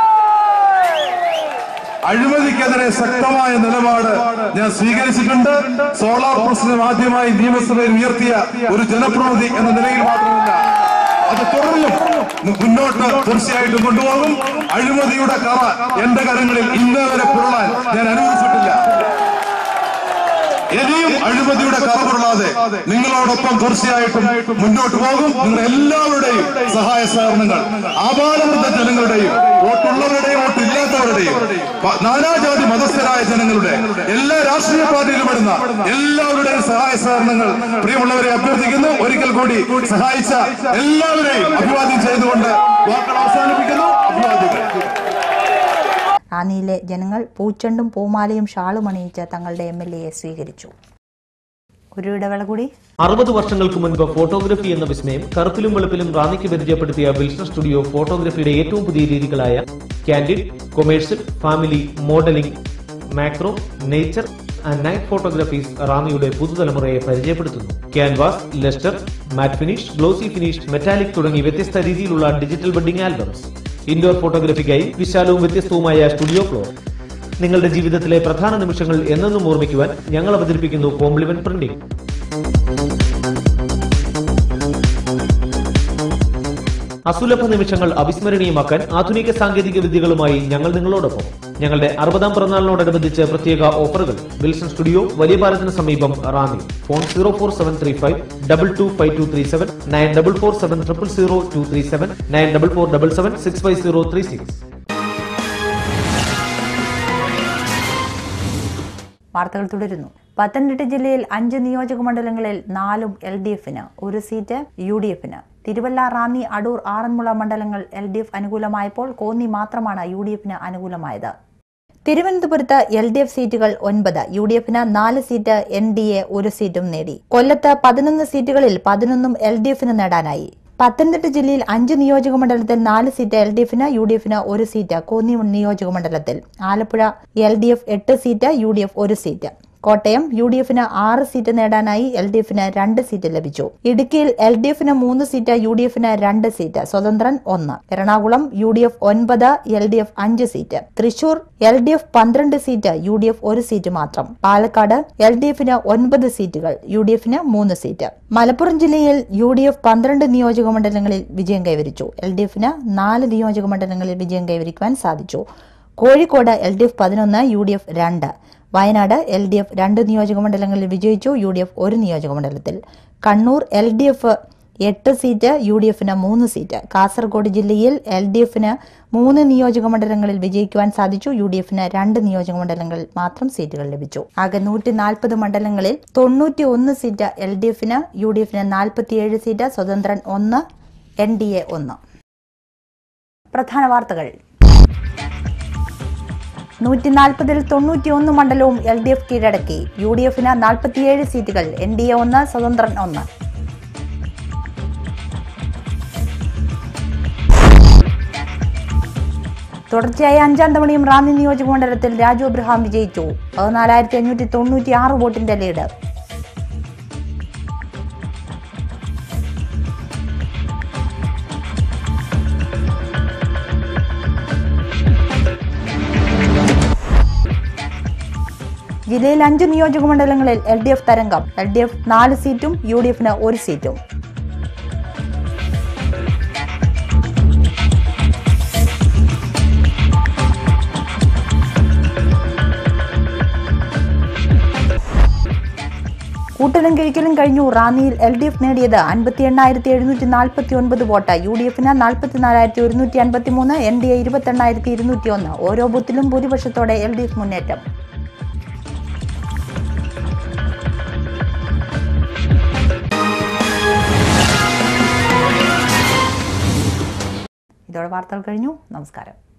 അഴിമതിക്കെതിരെ ശക്തമായ നിലപാട് ഞാൻ സ്വീകരിച്ചിട്ടുണ്ട് സോളാർ പ്രശ്നം ആദ്യമായി നിയമസഭയിൽ ഉയർത്തിയ ഒരു ജനപ്രതിനിധി എന്ന നിലയിൽ മാത്രമല്ല അത് തുടർന്നും മുന്നോട്ട് തീർച്ചയായിട്ടും കൊണ്ടുപോകും അഴിമതിയുടെ കറ എന്റെ കരങ്ങളിൽ ഇന്നേ വരെ പുരളാൻ ഞാൻ അനുവദിച്ചിട്ടില്ല ഇനിയും അഴിമതിയുടെ കറ പുരളാതെ നിങ്ങളോടൊപ്പം തീർച്ചയായിട്ടും മുന്നോട്ട് പോകും നിങ്ങൾ എല്ലാവരുടെയും സഹായ സഹകരണങ്ങൾ ആപാലവൃദ്ധ ജനങ്ങളുടെയും വോട്ടുള്ളവരുടെയും വോട്ടില്ലാത്തവരുടെയും പ- നാനാജാതി മതസ്ഥരായ ജനങ്ങളുടെ എല്ലാ രാഷ്ട്രീയ പാർട്ടിയിലും പെടുന്ന എല്ലാവരുടെയും സഹായ സഹകരണങ്ങൾ പ്രിയമുള്ളവരെ അഭ്യർത്ഥിക്കുന്നു ഒരിക്കൽ കൂടി സഹായിച്ച എല്ലാവരെയും അഭിവാദ്യം ചെയ്തുകൊണ്ട് വാക്കുകൾ അവസാനിപ്പിക്കുന്നു അഭിവാദ്യങ്ങൾ റാന്നിയിലെ ജനങ്ങൾ പൂച്ചെണ്ടും പൂമാലയും ഷാളും അണിയിച്ച് തങ്ങളുടെ എം എൽ എയെ സ്വീകരിച്ചു ഒരു ഇടവേള കൂടി അറുപത് വർഷങ്ങൾക്ക് മുൻപ് ഫോട്ടോഗ്രഫി എന്ന വിസ്മയം കറുപ്പിലും വെളുപ്പിലും റാന്നിക്ക് പരിചയപ്പെടുത്തിയ വിൽസൺ സ്റ്റുഡിയോ ഫോട്ടോഗ്രഫിയുടെ ഏറ്റവും പുതിയ രീതികളായ candid commercial family modelling macro nature and night photographies റാന്നിയുടെ പുതുതലമുറയെ പരിചയപ്പെടുത്തുന്നു canvas lustre matte finish glossy finish metallic തുടങ്ങി വ്യത്യസ്ത രീതിയിലുള്ള ഡിജിറ്റൽ വെഡിംഗ് ആൽബംസ് ഇൻഡോർ ഫോട്ടോഗ്രഫിക്കായി വിശാലവും വ്യത്യസ്തവുമായ സ്റ്റുഡിയോ ഫ്ലോർ നിങ്ങളുടെ ജീവിതത്തിലെ പ്രധാന നിമിഷങ്ങൾ എന്നെന്നും ഓർമ്മിക്കുവാൻ ഞങ്ങൾ അവതരിപ്പിക്കുന്നു കോംപ്ലിമെന്റ് പ്രിന്റിംഗ് അസുലഭ നിമിഷങ്ങൾ അവിസ്മരണീയമാക്കാൻ ആധുനിക സാങ്കേതിക വിദ്യകളുമായി ഞങ്ങൾ നിങ്ങളോടൊപ്പം ഞങ്ങളുടെ അറുപതാം പിറന്നാളിനോടനുബന്ധിച്ച് പ്രത്യേക ഓഫറുകൾ വിൽസൺ സ്റ്റുഡിയോ വലിയ പാലത്തിന് സമീപം Ranni phone zero four seven three five double two five two three seven nine double four seven triple zero two three seven nine double four double seven six five zero three six വാർത്തകൾ തുടരുന്നു പത്തനംതിട്ട ജില്ലയിൽ അഞ്ച് നിയോജക മണ്ഡലങ്ങളിൽ നാലും L D എഫിന് ഒരു seat U D എഫിന് തിരുവല്ല റാന്നി അടൂർ ആറന്മുള മണ്ഡലങ്ങൾ എൽ ഡി എഫ് അനുകൂലമായപ്പോൾ കോന്നി മാത്രമാണ് യു ഡി എഫിന് അനുകൂലമായത് തിരുവനന്തപുരത്ത് എൽ ഡി എഫ് സീറ്റുകൾ ഒൻപത് യു ഡി എഫിന് നാല് സീറ്റ് എൻ ഡി എ ഒരു സീറ്റും നേടി കൊല്ലത്ത് പതിനൊന്ന് സീറ്റുകളിൽ പതിനൊന്നും എൽ ഡി എഫിന് നേടാനായി പത്തനംതിട്ട ജില്ലയിൽ അഞ്ച് നിയോജക മണ്ഡലത്തിൽ നാല് സീറ്റ് എൽ ഡി എഫിന് യു ഡി എഫിന് ഒരു സീറ്റ് കോന്നി നിയോജക മണ്ഡലത്തിൽ ആലപ്പുഴ എൽ ഡി എഫ് എട്ട് സീറ്റ് യു ഡി എഫ് ഒരു സീറ്റ് കോട്ടയം യു ഡി എഫിന് ആറ് സീറ്റ് നേടാനായി എൽ ഡി എഫിന് രണ്ട് സീറ്റ് ലഭിച്ചു ഇടുക്കിയിൽ എൽ ഡി എഫിന് മൂന്ന് സീറ്റ് യു ഡി എഫിന് രണ്ട് സീറ്റ് സ്വതന്ത്രൻ ഒന്ന് എറണാകുളം യു ഡി എഫ് ഒൻപത് എൽ ഡി എഫ് അഞ്ച് seat Thrissur L D F പന്ത്രണ്ട് സീറ്റ് യു ഡി എഫ് ഒരു സീറ്റ് മാത്രം പാലക്കാട് എൽ ഡി എഫിന് ഒൻപത് സീറ്റുകൾ യു ഡി എഫിന് മൂന്ന് സീറ്റ് മലപ്പുറം ജില്ലയിൽ യു ഡി എഫ് പന്ത്രണ്ട് നിയോജക മണ്ഡലങ്ങളിൽ വിജയം കൈവരിച്ചു എൽ ഡി എഫിന് നാല് നിയോജക മണ്ഡലങ്ങളിൽ വിജയം കൈവരിക്കുവാൻ സാധിച്ചു കോഴിക്കോട് എൽ ഡി എഫ് പതിനൊന്ന് യു ഡി എഫ് രണ്ട് വയനാട് എൽ ഡി എഫ് രണ്ട് നിയോജക മണ്ഡലങ്ങളിൽ വിജയിച്ചു യു ഡി എഫ് ഒരു നിയോജക മണ്ഡലത്തിൽ കണ്ണൂർ എൽ ഡി എഫ് എട്ട് സീറ്റ് യു ഡി എഫിന് മൂന്ന് സീറ്റ് കാസർഗോഡ് ജില്ലയിൽ എൽ ഡി എഫിന് മൂന്ന് നിയോജക മണ്ഡലങ്ങളിൽ വിജയിക്കുവാൻ സാധിച്ചു യു ഡി എഫിന് രണ്ട് നിയോജക മണ്ഡലങ്ങളിൽ മാത്രം സീറ്റുകൾ ലഭിച്ചു ആകെ നൂറ്റി നാൽപ്പത് മണ്ഡലങ്ങളിൽ തൊണ്ണൂറ്റി ഒന്ന് സീറ്റ് എൽ ഡി എഫിന് യു ഡി എഫിന് നാൽപ്പത്തിയേഴ് സീറ്റ് സ്വതന്ത്രൻ ഒന്ന് എൻ ഡി എ ഒന്ന് പ്രധാന വാർത്തകൾ നൂറ്റി നാൽപ്പതിൽ തൊണ്ണൂറ്റിയൊന്ന് മണ്ഡലവും എൽ ഡി എഫ് കീഴടക്കി യു ഡി എഫിന് നാൽപ്പത്തിയേഴ് സീറ്റുകൾ എൻ ഡി എ ഒന്ന് സ്വതന്ത്രൻ ഒന്ന് തുടർച്ചയായ അഞ്ചാം തവണയും റാന്നി നിയോജക മണ്ഡലത്തിൽ രാജു അബ്രഹാം വിജയിച്ചു പതിനാലായിരത്തി അഞ്ഞൂറ്റി തൊണ്ണൂറ്റി ആറ് വോട്ടിന്റെ ലീഡ് ജില്ലയിൽ അഞ്ച് നിയോജക മണ്ഡലങ്ങളിൽ എൽ ഡി എഫ് തരംഗം എൽ ഡി എഫ് നാല് സീറ്റും യു ഡി എഫിന് ഒരു സീറ്റും കൂട്ടലും കിഴിക്കലും കഴിഞ്ഞു റാന്നിയിൽ എൽ ഡി എഫ് നേടിയത് അൻപത്തി എണ്ണായിരത്തി എഴുന്നൂറ്റി നാൽപ്പത്തി ഒൻപത് വോട്ട് യു ഡി എഫിന് നാൽപ്പത്തിനാലായിരത്തി ഒരുന്നൂറ്റി അൻപത്തി മൂന്ന് എൻ ഡി എ ഇരുപത്തെണ്ണായിരത്തി ഇരുന്നൂറ്റി ഒന്ന് ഓരോ ബൂത്തിലും ഭൂരിപക്ഷത്തോടെ എൽ ഡി എഫ് മുന്നേറ്റം ഇതോടെ വാർത്തകൾ കഴിഞ്ഞു നമസ്കാരം